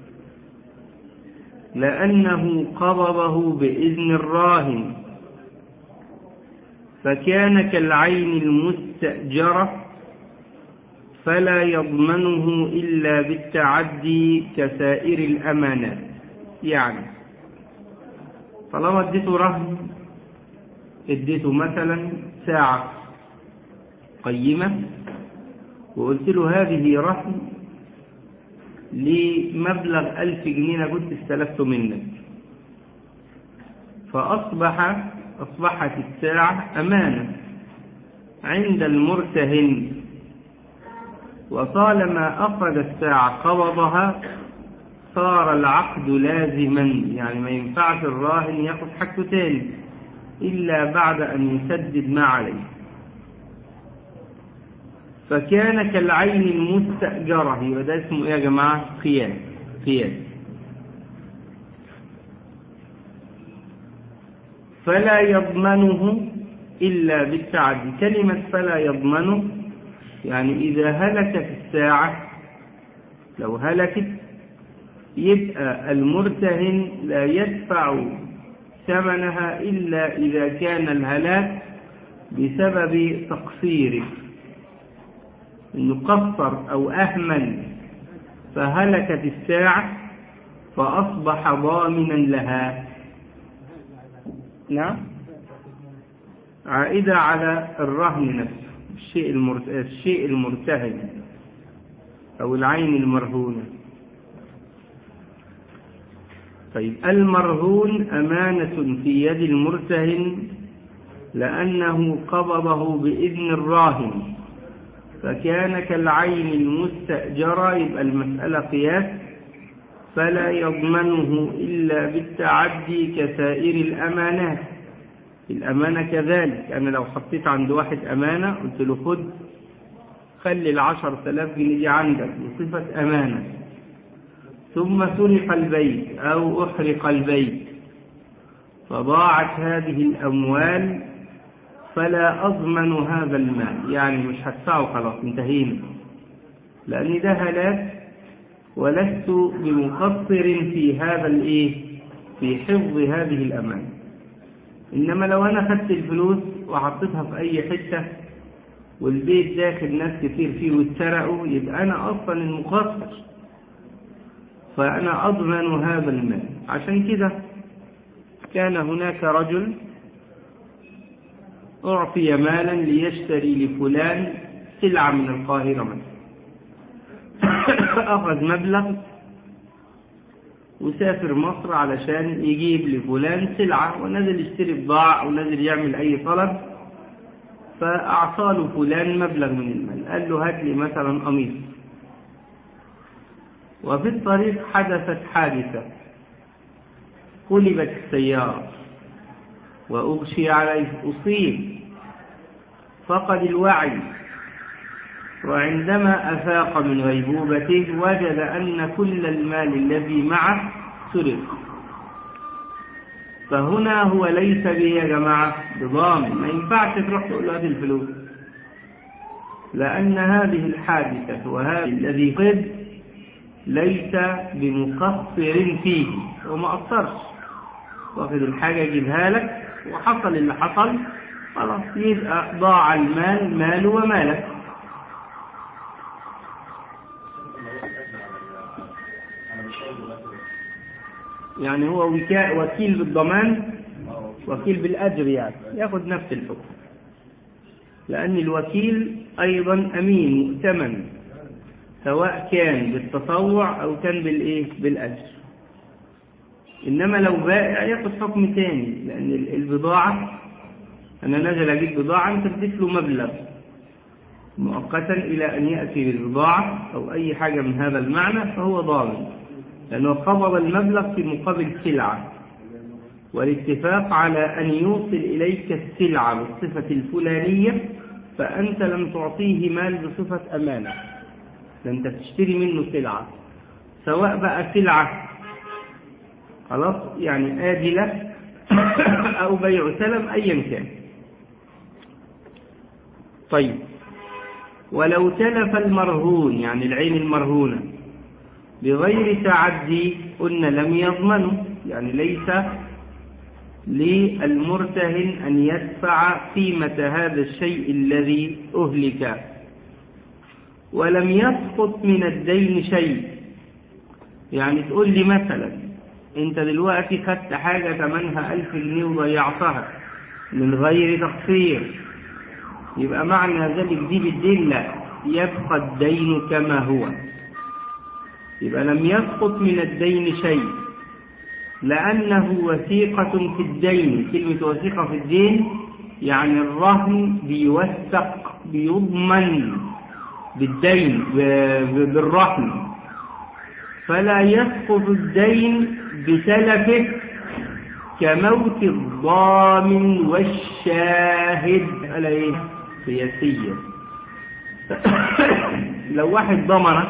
لأنه قبضه بإذن الراهن فكان كالعين المستأجرة فلا يضمنه إلا بالتعدي كسائر الأمانات يعني طالما اديته رهن اديته مثلا ساعة قيمة وقلت له هذه رهن لمبلغ ألف جنيه أنا كنت استلفته منك فأصبح أصبحت الساعة أمانة عند المرتهن وطالما أخذ الساعة قبضها صار العقد لازما يعني ما ينفعش الراهن ياخد حاجته تاني إلا بعد أن يسدد ما عليه فكان كالعين المستأجرة يبقى ده اسمه إيه يا جماعة قياس قياس فلا يضمنه إلا بالتعدي كلمة فلا يضمنه يعني إذا هلكت الساعة لو هلكت يبقى المرتهن لا يدفع ثمنها إلا إذا كان الهلاك بسبب تقصيره إنه قصر أو أهمل فهلكت الساعة فأصبح ضامنا لها نعم عائدة على الرهن نفسه الشيء الشيء المرتهن أو العين المرهونة طيب المرهون أمانة في يد المرتهن لأنه قبضه بإذن الراهن فكان كالعين المستأجرة يبقى المسألة قياس فلا يضمنه إلا بالتعدي كسائر الأمانات الأمانة كذلك أنا لو حطيت عند واحد أمانة قلت له خد خلي العشر تلاف جنيه دي عندك بصفة أمانة ثم سرق البيت أو أحرق البيت فضاعت هذه الأموال فلا أضمن هذا المال يعني مش هدفعه خلاص انتهينا لأن ده هلاك ولست بمقصر في هذا الايه في حفظ هذه الأمانة إنما لو أنا خدت الفلوس وحطيتها في أي حتة والبيت داخل ناس كتير فيه واتسرقوا يبقى أنا أصلا المقصر فأنا أضمن هذا المال عشان كده كان هناك رجل أعطي مالا ليشتري لفلان سلعة من القاهرة مثلا أخذ مبلغ وسافر مصر علشان يجيب لفلان سلعة ونزل يشتري بضاعة أو نزل يعمل أي طلب فأعطى له فلان مبلغ من المال قال له هات لي مثلا قميص وفي الطريق حدثت حادثة قلبت السيارة وأغشي عليه أصيب فقد الوعي وعندما أفاق من غيبوبته وجد أن كل المال الذي معه سرق فهنا هو ليس به يا جماعة بضامن ما ينفعش تروح تقول له هذه الفلوس لأن هذه الحادثة وهذا الذي قد ليس بمقصر فيه وما قصرش واخد الحاجة يجيبها لك وحصل اللي حصل خلاص يبقى ضاع المال ماله ومالك يعني هو وكاء وكيل بالضمان وكيل بالأجر يعني ياخد نفس الحكم لأن الوكيل أيضا أمين مؤتمن سواء كان بالتطوع أو كان بالإيه بالأجر إنما لو بائع ياخد حكم تاني لأن البضاعة أنا نزل أجيب بضاعة أنت تضيف له مبلغ مؤقتا إلى أن يأتي بالبضاعة أو أي حاجة من هذا المعنى فهو ضامن لأنه قبض المبلغ في مقابل سلعة والاتفاق على أن يوصل إليك السلعة بالصفة الفلانية فأنت لم تعطيه مال بصفة أمانة أنت تشتري منه سلعة سواء بقى سلعة خلاص يعني آجلة أو بيع سلم أيا كان طيب ولو تلف المرهون يعني العين المرهونة بغير تعدي قلنا لم يضمنوا يعني ليس للمرتهن أن يدفع قيمة هذا الشيء الذي أهلك ولم يسقط من الدين شيء يعني تقول لي مثلا انت دلوقتي خدت حاجة ثمنها ألف جنيه وضيعتها من غير تقصير يبقى معنى ذلك دي بالدين لا يبقى الدين كما هو يبقى لم يسقط من الدين شيء لأنه وثيقة في الدين كلمة وثيقة في الدين يعني الرهن بيوثق بيضمن بالدين بالرهن فلا يسقط الدين بتلفه كموت الضامن والشاهد على ايه قياسية لو واحد ضمنك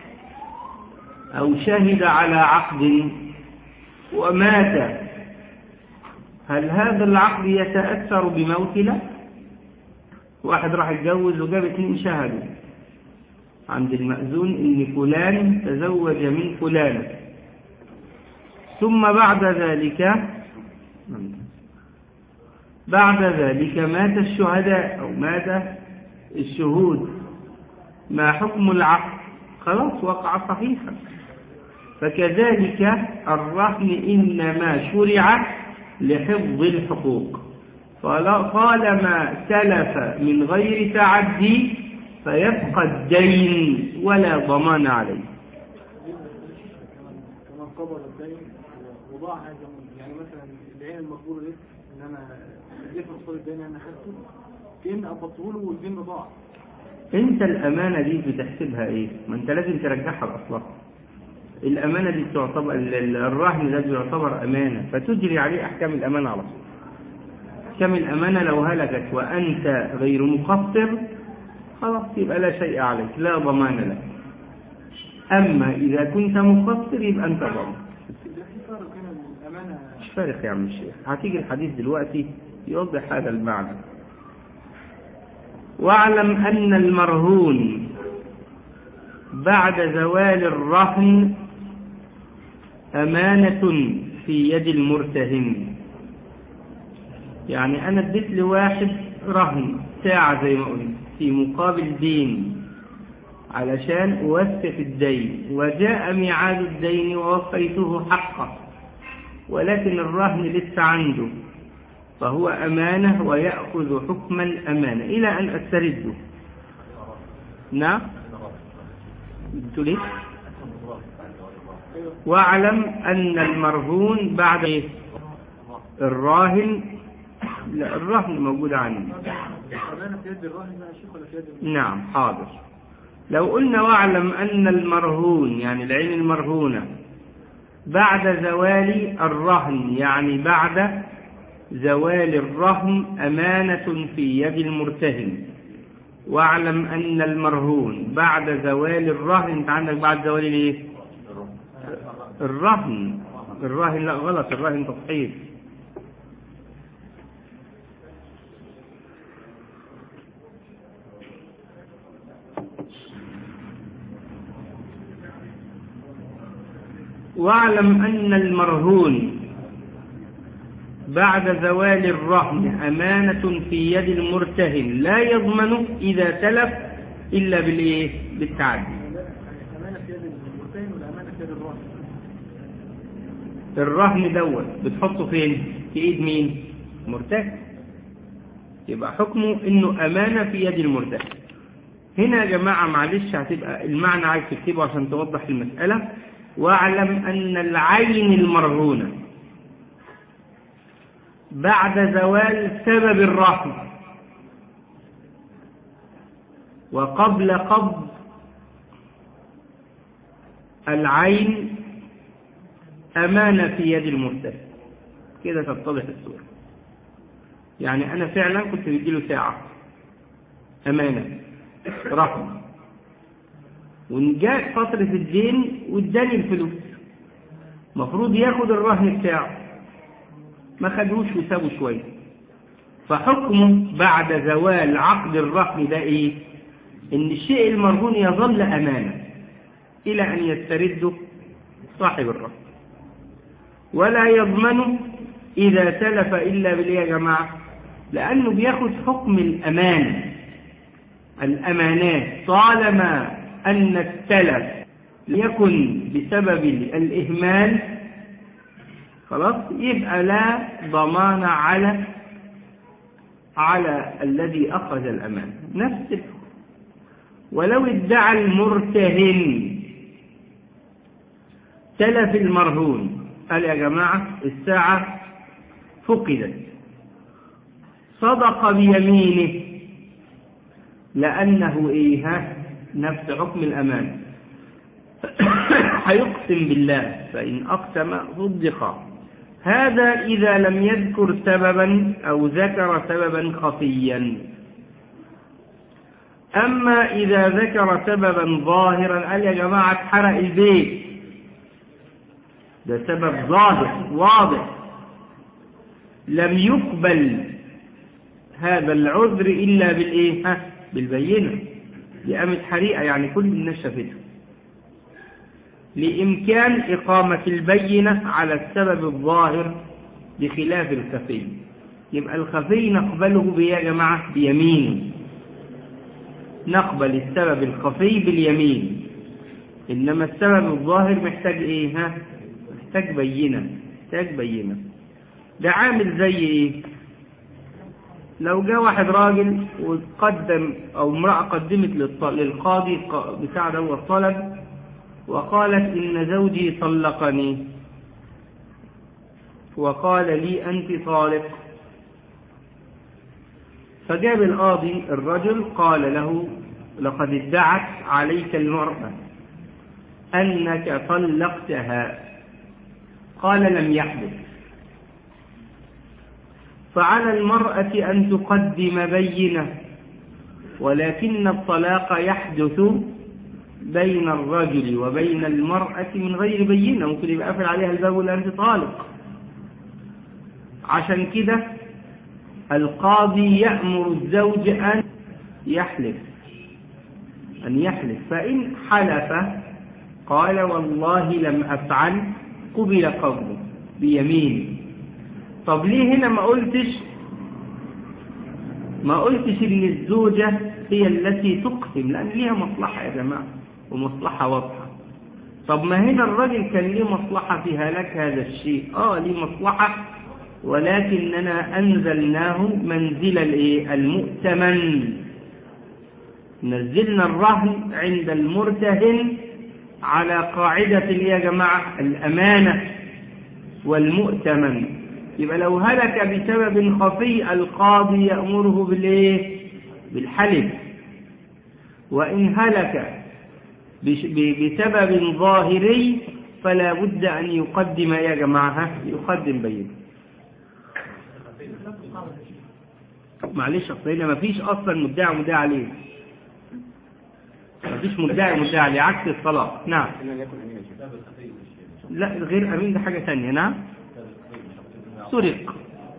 او شهد على عقد ومات هل هذا العقد يتأثر بموت له واحد راح يتجوز وجاب اثنين شهدوا عند المأذون ان فلان تزوج من فلانة ثم بعد ذلك بعد ذلك مات الشهداء أو مات الشهود ما حكم العقد خلاص وقع صحيحا فكذلك الرهن إنما شرع لحفظ الحقوق طالما تلف من غير تعدي فيبقى الدين ولا ضمان عليه كما قبل الدين وضاع هذا يعني مثلا العين المقبولة دي ان انا اديت مقصود الدين انا خدته كأن قبضته له والدين ضاع انت الامانة دي بتحسبها ايه ما انت لازم ترجعها لاصلها الامانة دي تعتبر الرهن ده بيعتبر امانة فتجري عليه احكام الامانة على طول احكام الامانة لو هلكت وانت غير مقصر خلاص يبقى لا شيء عليك لا ضمان لك اما اذا كنت مقصر يبقى انت ضامن ده في فرق هنا من الامانة مش فارق يا عم الشيخ هتيجي الحديث دلوقتي يوضح هذا المعنى واعلم أن المرهون بعد زوال الرهن أمانة في يد المرتهن يعني أنا اديت لواحد رهن ساعة زي ما قلت في مقابل دين علشان أوفي في الدين وجاء ميعاد الدين ووفيته حقه ولكن الرهن لسه عنده فهو أمانة ويأخذ حكم الأمانة إلى أن أسترده نعم قلت ليه واعلم أن المرهون بعد إيه؟ الراهن لا الرهن موجود عندي الامانة في يد الراهن يا شيخ ولا في يد المرهن؟ نعم حاضر لو قلنا واعلم أن المرهون يعني العين المرهونة بعد زوال الرهن يعني بعد زوال الرهن أمانة في يد المرتهن واعلم أن المرهون بعد زوال الرهن أنت عندك بعد زوال الايه؟ الرهن الرهن لا غلط الرهن تصحيح واعلم أن المرهون بعد زوال الرهن أمانة في يد المرتهن لا يضمن إذا تلف إلا بالإيه؟ بالتعدي الامانة في يد المرتهن والامانة في يد الراهن الرهن دوت بتحطه فين؟ في إيد مين؟ مرتهن يبقى حكمه إنه أمانة في يد المرتهن هنا يا جماعة معلش هتبقى المعنى عايز تكتبه عشان توضح المسألة واعلم أن العين المرهونة بعد زوال سبب الرهن وقبل قبض العين أمانة في يد المرتد كده تتضح الصورة يعني أنا فعلا كنت بديله ساعة أمانة رهن وإن جاءت فترة الدين واداني الفلوس المفروض ياخد الرهن بتاعه ما خدوش وسابوا شوية فحكمه بعد زوال عقد الرهن ده ايه ان الشيء المرهون يظل امانة الى ان يسترده صاحب الرهن ولا يضمن اذا تلف الا بالايه يا جماعة لانه بياخد حكم الامانة الامانات طالما ان التلف يكن بسبب الاهمال خلاص يبقى لا ضمان على على الذي أخذ الأمان نفس الحكم ولو ادعى المرتهن تلف المرهون قال يا جماعة الساعة فقدت صدق بيمينه لأنه إيه ها؟ نفس حكم الأمان هيقسم بالله فإن أقسم صدق هذا إذا لم يذكر سببا أو ذكر سببا خفيا أما إذا ذكر سببا ظاهرا قال يا جماعة اتحرق البيت ده سبب ظاهر واضح لم يقبل هذا العذر إلا بالإيه؟ ها؟ بالبينة لقامت حريقة يعني كل الناس شافتها لإمكان إقامة البينة على السبب الظاهر بخلاف الخفي يبقى الخفي نقبله بيا يا جماعة بيمين نقبل السبب الخفي باليمين إنما السبب الظاهر محتاج إيه ها محتاج بينة محتاج بينة ده عامل زي إيه لو جاء واحد راجل وقدم أو امرأة قدمت للقاضي بتاع ده الطلب وقالت إن زوجي طلقني وقال لي أنت طالق فجاب القاضي الرجل قال له لقد ادعت عليك المرأة أنك طلقتها قال لم يحدث فعلى المرأة أن تقدم بينة ولكن الطلاق يحدث بين الرجل وبين المرأة من غير بينة ممكن يبقى قافل عليها الباب ولا أنت طالق عشان كده القاضي يأمر الزوج أن يحلف أن يحلف فإن حلف قال والله لم أفعل قبل قوله بيمين طب ليه هنا ما قلتش ما قلتش ان الزوجة هي التي تقسم لأن ليها مصلحة يا جماعة ومصلحة واضحة طب ما هنا الراجل كان ليه مصلحة في هلاك هذا الشيء اه ليه مصلحة ولكننا أنزلناه منزل الايه المؤتمن نزلنا الرهن عند المرتهن على قاعدة يا جماعة الأمانة والمؤتمن يبقى لو هلك بسبب خفي القاضي يأمره بالايه بالحلف وإن هلك بسبب ظاهري فلا بد أن يقدم يا جماعة يقدم بين معلش أصلا ما فيش أصلا مدعي مدعي عليه ما فيش مدعي مدعي عليه عكس الطلاق نعم لا غير أمين ده حاجة ثانية نعم سرق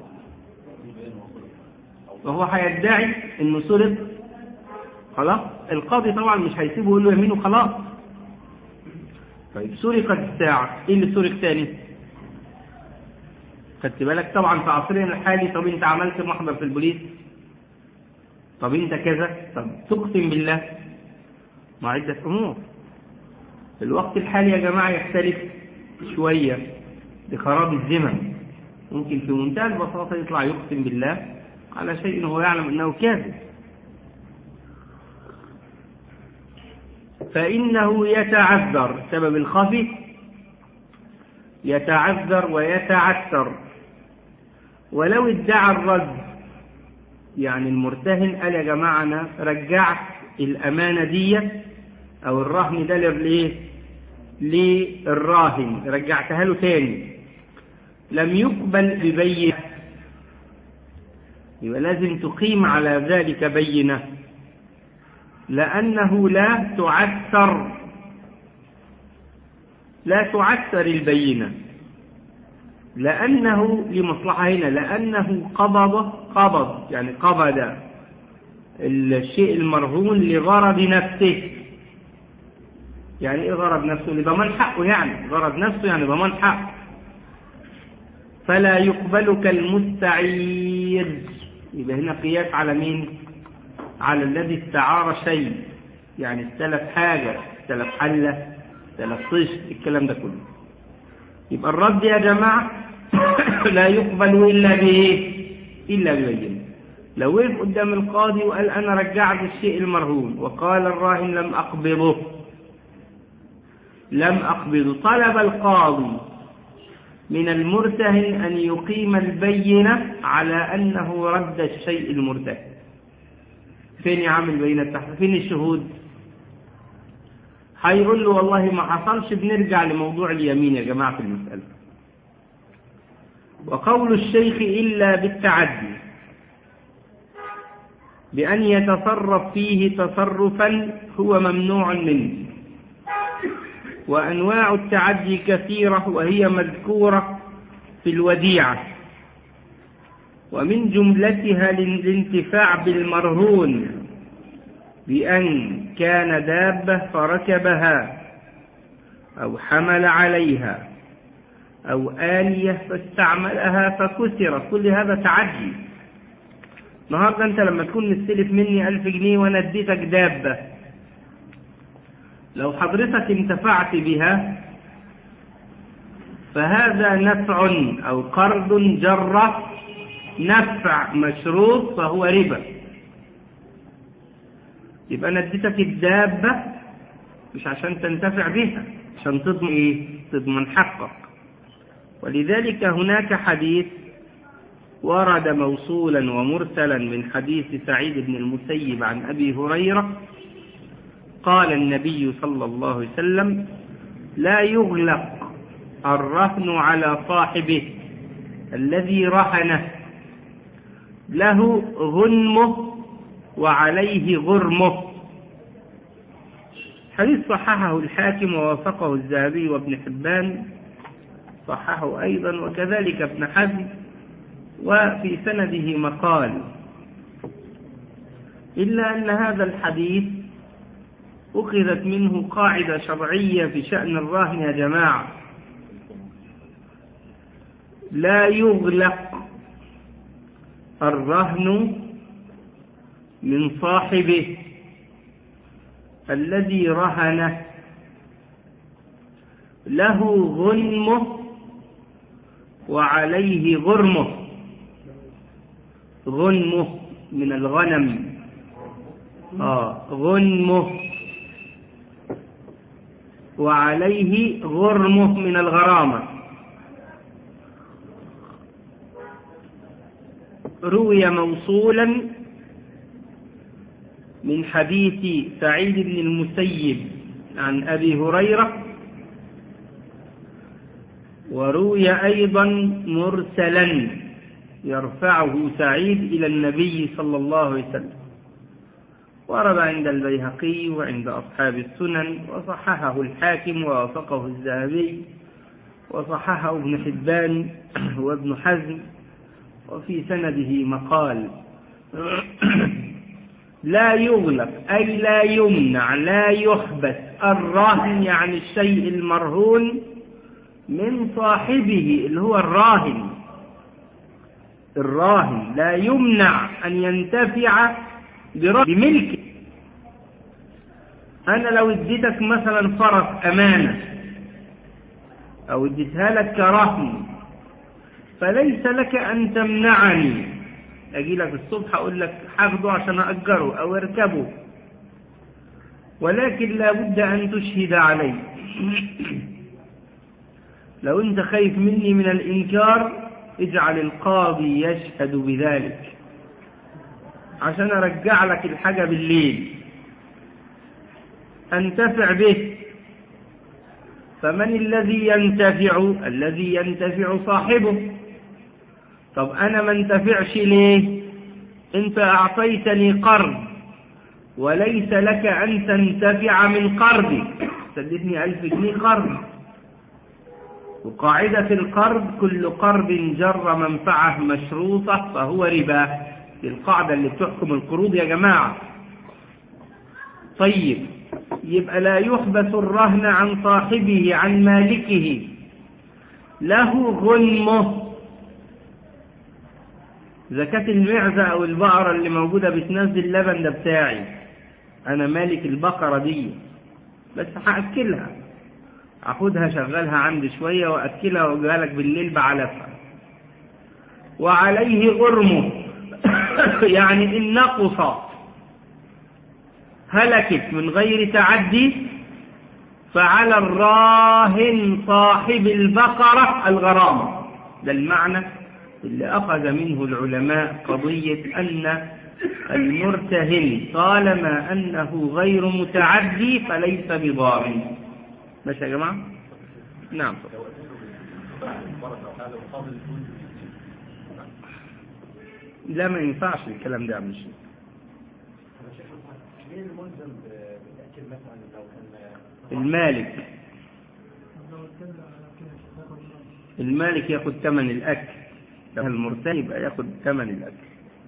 وهو هيدعي انه سرق خلاص القاضي طبعا مش هيسيبه يقول له يمين وخلاص طيب سرقت الساعة ايه اللي سرق تاني خدت بالك طبعا في عصرنا الحالي طب انت عملت محضر في البوليس طب انت كذا طب تقسم بالله مع عدة امور في الوقت الحالي يا جماعة يختلف شوية بخراب الزمن ممكن في منتهى البساطة يطلع يقسم بالله على شيء هو يعلم أنه كاذب فإنه يتعذر سبب الخفي يتعذر ويتعثر ولو ادعى الرد يعني المرتهن قال يا جماعة أنا رجعت الأمانة دي أو الرهن ده لإيه؟ للراهن رجعتها له تاني لم يقبل ببينة يبقى لازم تقيم على ذلك بينة لأنه لا تعثر لا تعثر البينة لأنه لمصلحة هنا لأنه قبض قبض يعني قبض الشيء المرهون لغرض نفسه يعني ايه غرض نفسه لضمان حقه يعني غرض نفسه يعني ضمان حقه فلا يقبل كالمستعير يبقى هنا قياس على مين على الذي استعار شيء يعني استلف حاجة استلف حلة استلف طش الكلام ده كله يبقى الرد يا جماعة لا يقبل إلا بإيه إلا ببينة لو وقف قدام القاضي وقال أنا رجعت الشيء المرهون وقال الراهن لم أقبضه لم أقبضه طلب القاضي من المرتهن أن يقيم البينة على أنه رد الشيء المرتهن فين يا عم البينة تحت فين الشهود هيقول له والله ما حصلش بنرجع لموضوع اليمين يا جماعة في المسألة وقول الشيخ إلا بالتعدي بأن يتصرف فيه تصرفا هو ممنوع منه وأنواع التعدي كثيرة وهي مذكورة في الوديعة ومن جملتها الانتفاع بالمرهون بأن كان دابة فركبها أو حمل عليها أو آلية فاستعملها فكسرت كل هذا تعدي النهارده أنت لما تكون مستلف مني ألف جنيه وأنا اديتك دابة لو حضرتك انتفعت بها فهذا نفع أو قرض جرة نفع مشروط فهو ربا يبقى أنا اديتك الدابة مش عشان تنتفع بها عشان تضمن إيه؟ تضمن حقك ولذلك هناك حديث ورد موصولا ومرسلا من حديث سعيد بن المسيب عن أبي هريرة قال النبي صلى الله عليه وسلم لا يغلق الرهن على صاحبه الذي رهنه له غنمه وعليه غرمه حديث صححه الحاكم ووافقه الذهبي وابن حبان صححه أيضا وكذلك ابن حزم وفي سنده مقال إلا أن هذا الحديث أخذت منه قاعدة شرعية في شأن الراهن يا جماعة لا يغلق الرهن من صاحبه الذي رهنه له غنمه وعليه غرمه غنمه من الغنم آه غنمه وعليه غرمه من الغرامة روي موصولا من حديث سعيد بن المسيب عن أبي هريرة وروي أيضا مرسلا يرفعه سعيد إلى النبي صلى الله عليه وسلم ورد عند البيهقي وعند أصحاب السنن وصححه الحاكم ووافقه الذهبي وصححه ابن حبان وابن حزم وفي سنده مقال لا يغلق أي لا يمنع لا يحبس الراهن يعني الشيء المرهون من صاحبه اللي هو الراهن الراهن لا يمنع أن ينتفع بملكه أنا لو اديتك مثلا فرس أمانة أو اديتها لك كرهن فليس لك أن تمنعني أجي لك الصبح أقول لك حافظه عشان أأجره أو اركبه ولكن لا بد أن تشهد علي لو أنت خايف مني من الإنكار اجعل القاضي يشهد بذلك عشان أرجع لك الحاجة بالليل أنتفع به فمن الذي ينتفع الذي ينتفع صاحبه طب أنا ما انتفعش ليه أنت أعطيتني قرض وليس لك أن تنتفع من قرضي سددني ألف جنيه قرض وقاعدة القرض كل قرض جر منفعة مشروطة فهو ربا دي القاعدة اللي بتحكم القروض يا جماعة طيب يبقى لا يحبس الرهن عن صاحبه عن مالكه له غنمه زكاة المعزة أو البقرة اللي موجودة بتنزل اللبن ده بتاعي أنا مالك البقرة دي بس هأكلها أخدها شغلها عندي شوية وأكلها وأجيها لك بالليل بعلفها وعليه غرمه يعني إن نقص هلكت من غير تعدي فعلى الراهن صاحب البقرة الغرامة ده المعنى اللي أخذ منه العلماء قضية أن المرتهن طالما أنه غير متعدي فليس بضامن ماشي يا جماعة نعم لا ما ينفعش الكلام ده يا عم الشيخ مين الملزم بالتأكيد مثلا لو كان المالك المالك ياخد ثمن الأكل لو المرتهن يبقى ياخد ثمن الأكل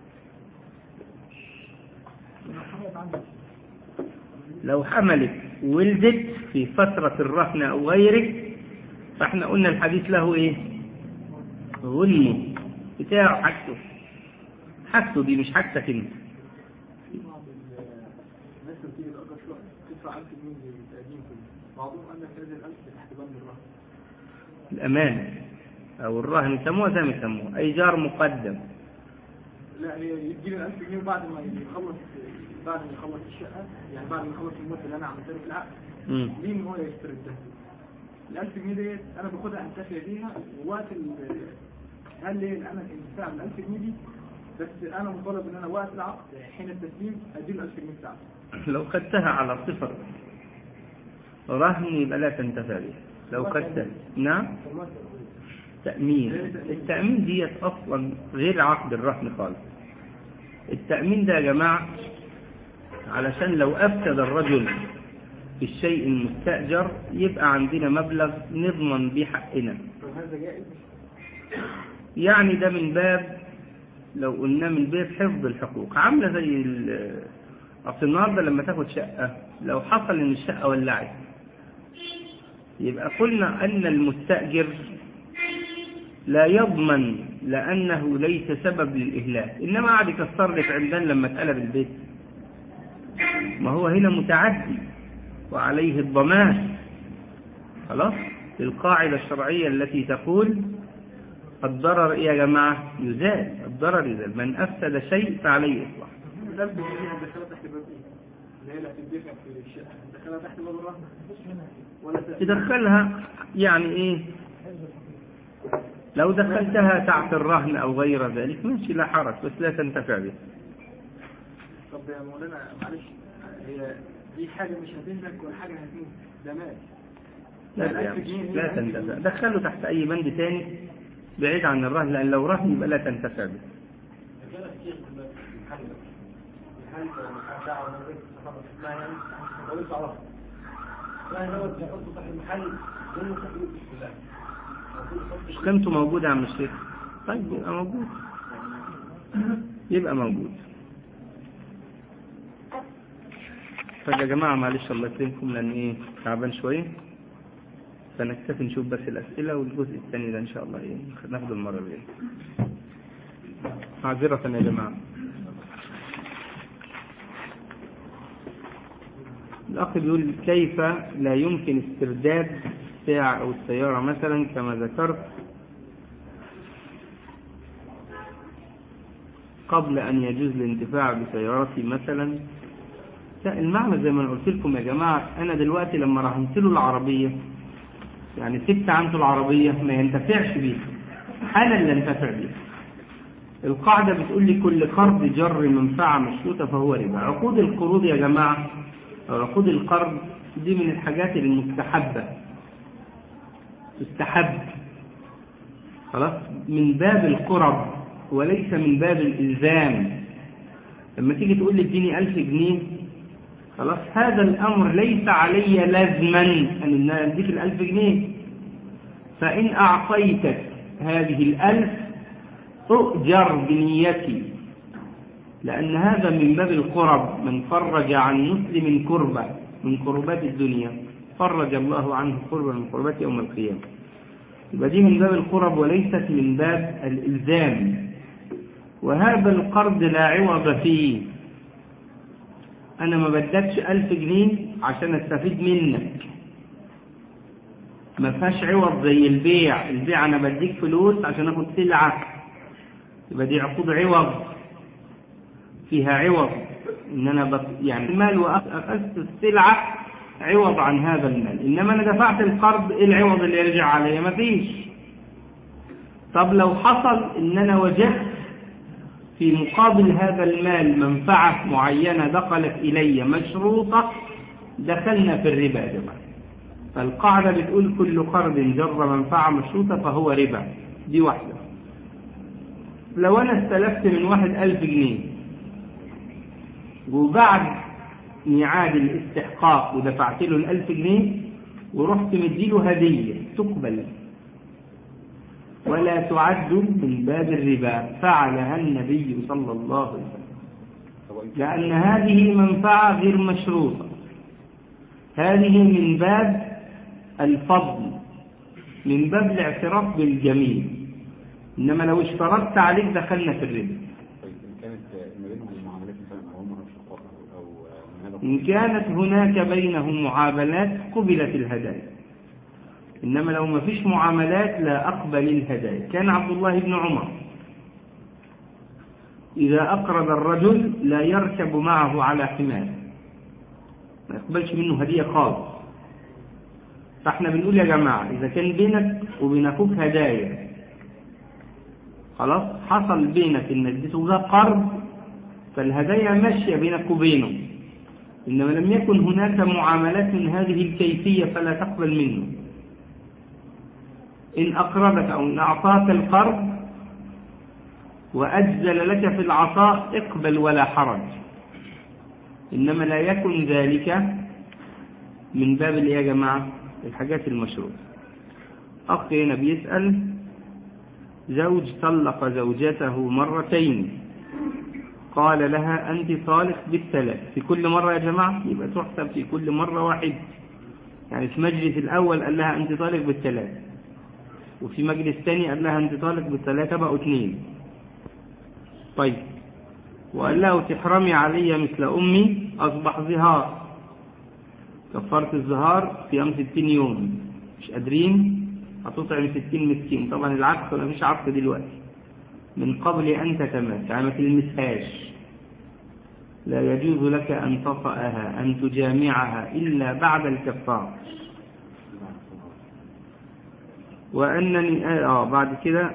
لو حملت وولدت في فترة الرهن أو غيره فاحنا قلنا الحديث له ايه غنمه بتاعه حاجته حاجته دي مش حاجتك انت في بعض ال- الناس اللي بتيجي تأجر شقة تدفع 1000 جنيه للتقديم كله بعضهم قال لك هذه ال 1000 تحت بند الرهن الأمانة أو الرهن يسموها زي ما يسموها إيجار مقدم لا هي يديني ال 1000 جنيه وبعد ما يخلص بعد ما يخلص الشقة يعني بعد ما يخلص المدة اللي أنا عملتها له في العقد مم. ليه إن هو يستردها ال 1000 جنيه ديت أنا باخدها أنتفع بيها ووقت ال قال لي إن أنا الانتفاع من 1000 جنيه دي بس أنا مطالب إن أنا وقت العقد حين التسليم أديله 1000 جنيه بتاعتي لو خدتها على صفر رهن يبقى لا تنتفع به لو خدتها نعم تأمين التأمين ديت أصلا غير عقد الرهن خالص التأمين ده يا جماعة علشان لو أفسد الرجل في الشيء المستأجر يبقى عندنا مبلغ نضمن بيه حقنا فهذا جائز يعني ده من باب لو قلنا من باب حفظ الحقوق عاملة زي ال- أصل النهاردة لما تاخد شقة لو حصل إن الشقة ولعت يبقى قلنا أن المستأجر لا يضمن لأنه ليس سبب للإهلاك إنما قعد يكسر لك عمدان لما اتقلب البيت ما هو هنا متعدي وعليه الضمان خلاص القاعدة الشرعية التي تقول الضرر إيه يا جماعة يزال الضرر يزال من أفسد شيء فعليه إصلاح ده اللي هندخلها تحت باب ايه؟ اللي هي اللي هتدفع في الشقة هندخلها تحت باب الرهن ولا تأتي تدخلها يعني إيه لو دخلتها تحت الرهن أو غير ذلك ماشي لا حرج بس لا تنتفع به طب يا مولانا معلش هي دي حاجة مش هتهلك ولا حاجة هتموت ده مال لا لا، يا ألف جنيه عم، هي لا ألف تنتفع جنيه. دخله تحت أي بند تاني بعيد عن الرهن لأن لو رهن يبقى لا تنتفع به كان كتير في المحل المحل محل دعوة من بيت الصحابة ما يعني وليس عرف ما هو يحطه تحت المحل منه تحت بسم الله مش قيمته موجودة يا عم الشيخ طيب يبقى موجود يبقى موجود طيب يا جماعة معلش الله يكرمكم لأن إيه تعبان شوية فنكتفي نشوف بس الأسئلة والجزء الثاني ده إن شاء الله إيه ناخده المرة الجاية معذرة يا جماعة الأخ بيقول كيف لا يمكن استرداد الساعة أو السيارة مثلا كما ذكرت قبل أن يجوز الانتفاع بسيارتي مثلا لا المعنى زي ما أنا قلت لكم يا جماعة أنا دلوقتي لما رهنت له العربية يعني سبت عنده العربية ما ينتفعش بيها أنا اللي انتفع بيها القاعدة بتقول لي كل قرض جر منفعة مشروطة فهو ربا عقود القروض يا جماعة أو عقود القرض دي من الحاجات المستحبة تستحب خلاص من باب القرب وليس من باب الإلزام لما تيجي تقول لي اديني ألف جنيه خلاص هذا الأمر ليس علي لازما أن أنا أديك الألف جنيه فإن أعطيتك هذه الألف تؤجر بنيتي لأن هذا من باب القرب من فرج عن مسلم كربة من كربات الدنيا فرج الله عنه كربة من كربات يوم القيامة يبقى دي من باب القرب وليست من باب الإلزام وهذا القرض لا عوض فيه أنا ما بدكش ألف جنيه عشان أستفيد منك ما فيهاش عوض زي البيع البيع أنا بديك فلوس عشان أخد سلعة يبقى دي عقود عوض فيها عوض إن أنا بط... يعني المال وأخذت السلعة عوض عن هذا المال إنما أنا دفعت القرض إيه العوض اللي يرجع عليا ما فيش طب لو حصل إن أنا وجدت في مقابل هذا المال منفعة معينة دخلت إلي مشروطة دخلنا في الربا يا جماعة فالقاعدة بتقول كل قرض جر منفعة مشروطة فهو ربا دي واحدة لو أنا استلفت من واحد ألف جنيه وبعد ميعاد الاستحقاق ودفعت له الألف جنيه ورحت مديله هدية تقبل ولا تعد من باب الربا فعلها النبي صلى الله عليه وسلم لأن هذه منفعة غير مشروطة هذه من باب الفضل من باب الاعتراف بالجميل إنما لو اشترطت عليك دخلنا في الربا طيب إن كانت ما بينهم معاملات مثلا أو هم أشقاء أو من هذا إن كانت هناك بينهم معاملات قبلت الهدايا إنما لو ما فيش معاملات لا أقبل الهدايا كان عبد الله بن عمر إذا أقرض الرجل لا يركب معه على حمار ما يقبلش منه هدية خالص فاحنا بنقول يا جماعة إذا كان بينك وبين أخوك هدايا خلاص حصل بينك إن اديته ده قرض فالهدايا ماشية بينك وبينه إنما لم يكن هناك معاملات من هذه الكيفية فلا تقبل منه إن أقرضك أو إن أعطاك القرض وأجزل لك في العطاء اقبل ولا حرج إنما لا يكن ذلك من باب اللي يا جماعة الحاجات المشروطة أخ هنا بيسأل زوج طلق زوجته مرتين قال لها أنت طالق بالثلاث في كل مرة يا جماعة يبقى تحسب في كل مرة واحد يعني في مجلس الأول قال لها أنت طالق بالثلاث وفي مجلس ثاني قال لها أنت طالق بالثلاثة بقوا اثنين طيب وقال له تحرمي علي مثل أمي أصبح ظهار كفارة الظهار صيام ستين يوم مش قادرين هتطعم ستين مسكين طبعا العكس ولا مفيش عكس دلوقتي من قبل أن تتماس يعني ما تلمسهاش لا يجوز لك أن تطأها أن تجامعها إلا بعد الكفارة وأنني آه بعد كده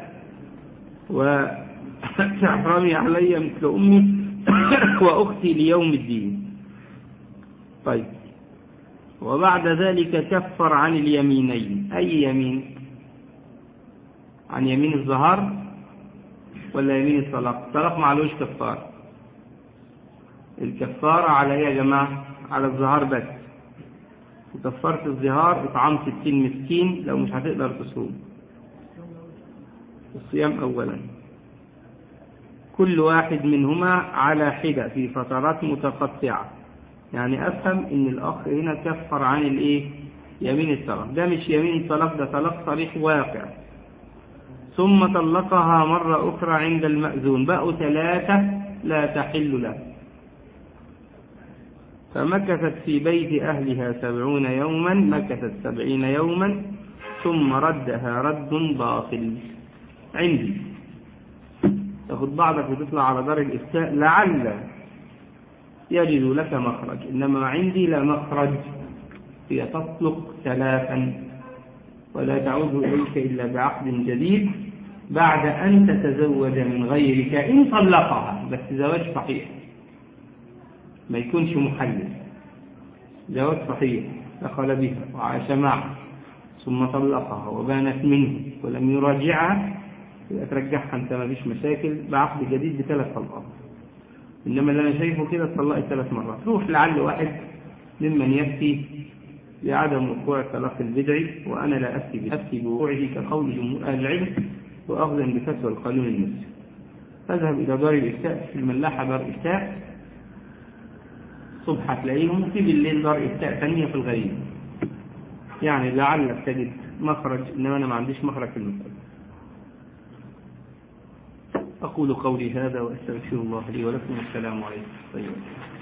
وتحرمي علي مثل أمي وأختي ليوم الدين طيب وبعد ذلك كفر عن اليمينين أي يمين عن يمين الظهر ولا يمين الطلاق الطلاق معلوش كفار الكفارة على ايه يا جماعة على الظهار بس وكفارة الظهار إطعام ستين مسكين لو مش هتقدر تصوم الصيام أولا كل واحد منهما على حدة في فترات متقطعة يعني أفهم إن الأخ هنا كفر عن الإيه يمين الطلاق ده مش يمين الطلاق ده طلاق صريح واقع ثم طلقها مرة أخرى عند المأذون بقوا ثلاثة لا تحل له فمكثت في بيت أهلها سبعون يوما مكثت سبعين يوما ثم ردها رد باطل عندي تاخد بعضك وتطلع على دار الإفتاء لعل يجد لك مخرج إنما عندي لا مخرج هي تطلق ثلاثا ولا تعود إليك إلا بعقد جديد بعد أن تتزوج من غيرك إن طلقها بس زواج صحيح ما يكونش محلل زواج صحيح دخل بها وعاش معها ثم طلقها وبانت منه ولم يراجعها يبقى ترجعها انت ما فيش مشاكل بعقد جديد بثلاث طلقات انما اللي انا شايفه كده اتطلقت ثلاث مرات روح لعل واحد ممن يفتي بعدم وقوع الطلاق البدعي وانا لا افتي به افتي بوقوعه كقول جمهور اهل العلم واخذا بفتوى القانون المسلم اذهب الى دار الافتاء في الملاحه دار افتاء الصبح هتلاقيهم وفي بالليل دار افتاء ثانيه في الغريب يعني لعلك تجد مخرج انما انا ما عنديش مخرج في المسألة أقول قولي هذا وأستغفر الله لي ولكم والسلام عليكم طيب.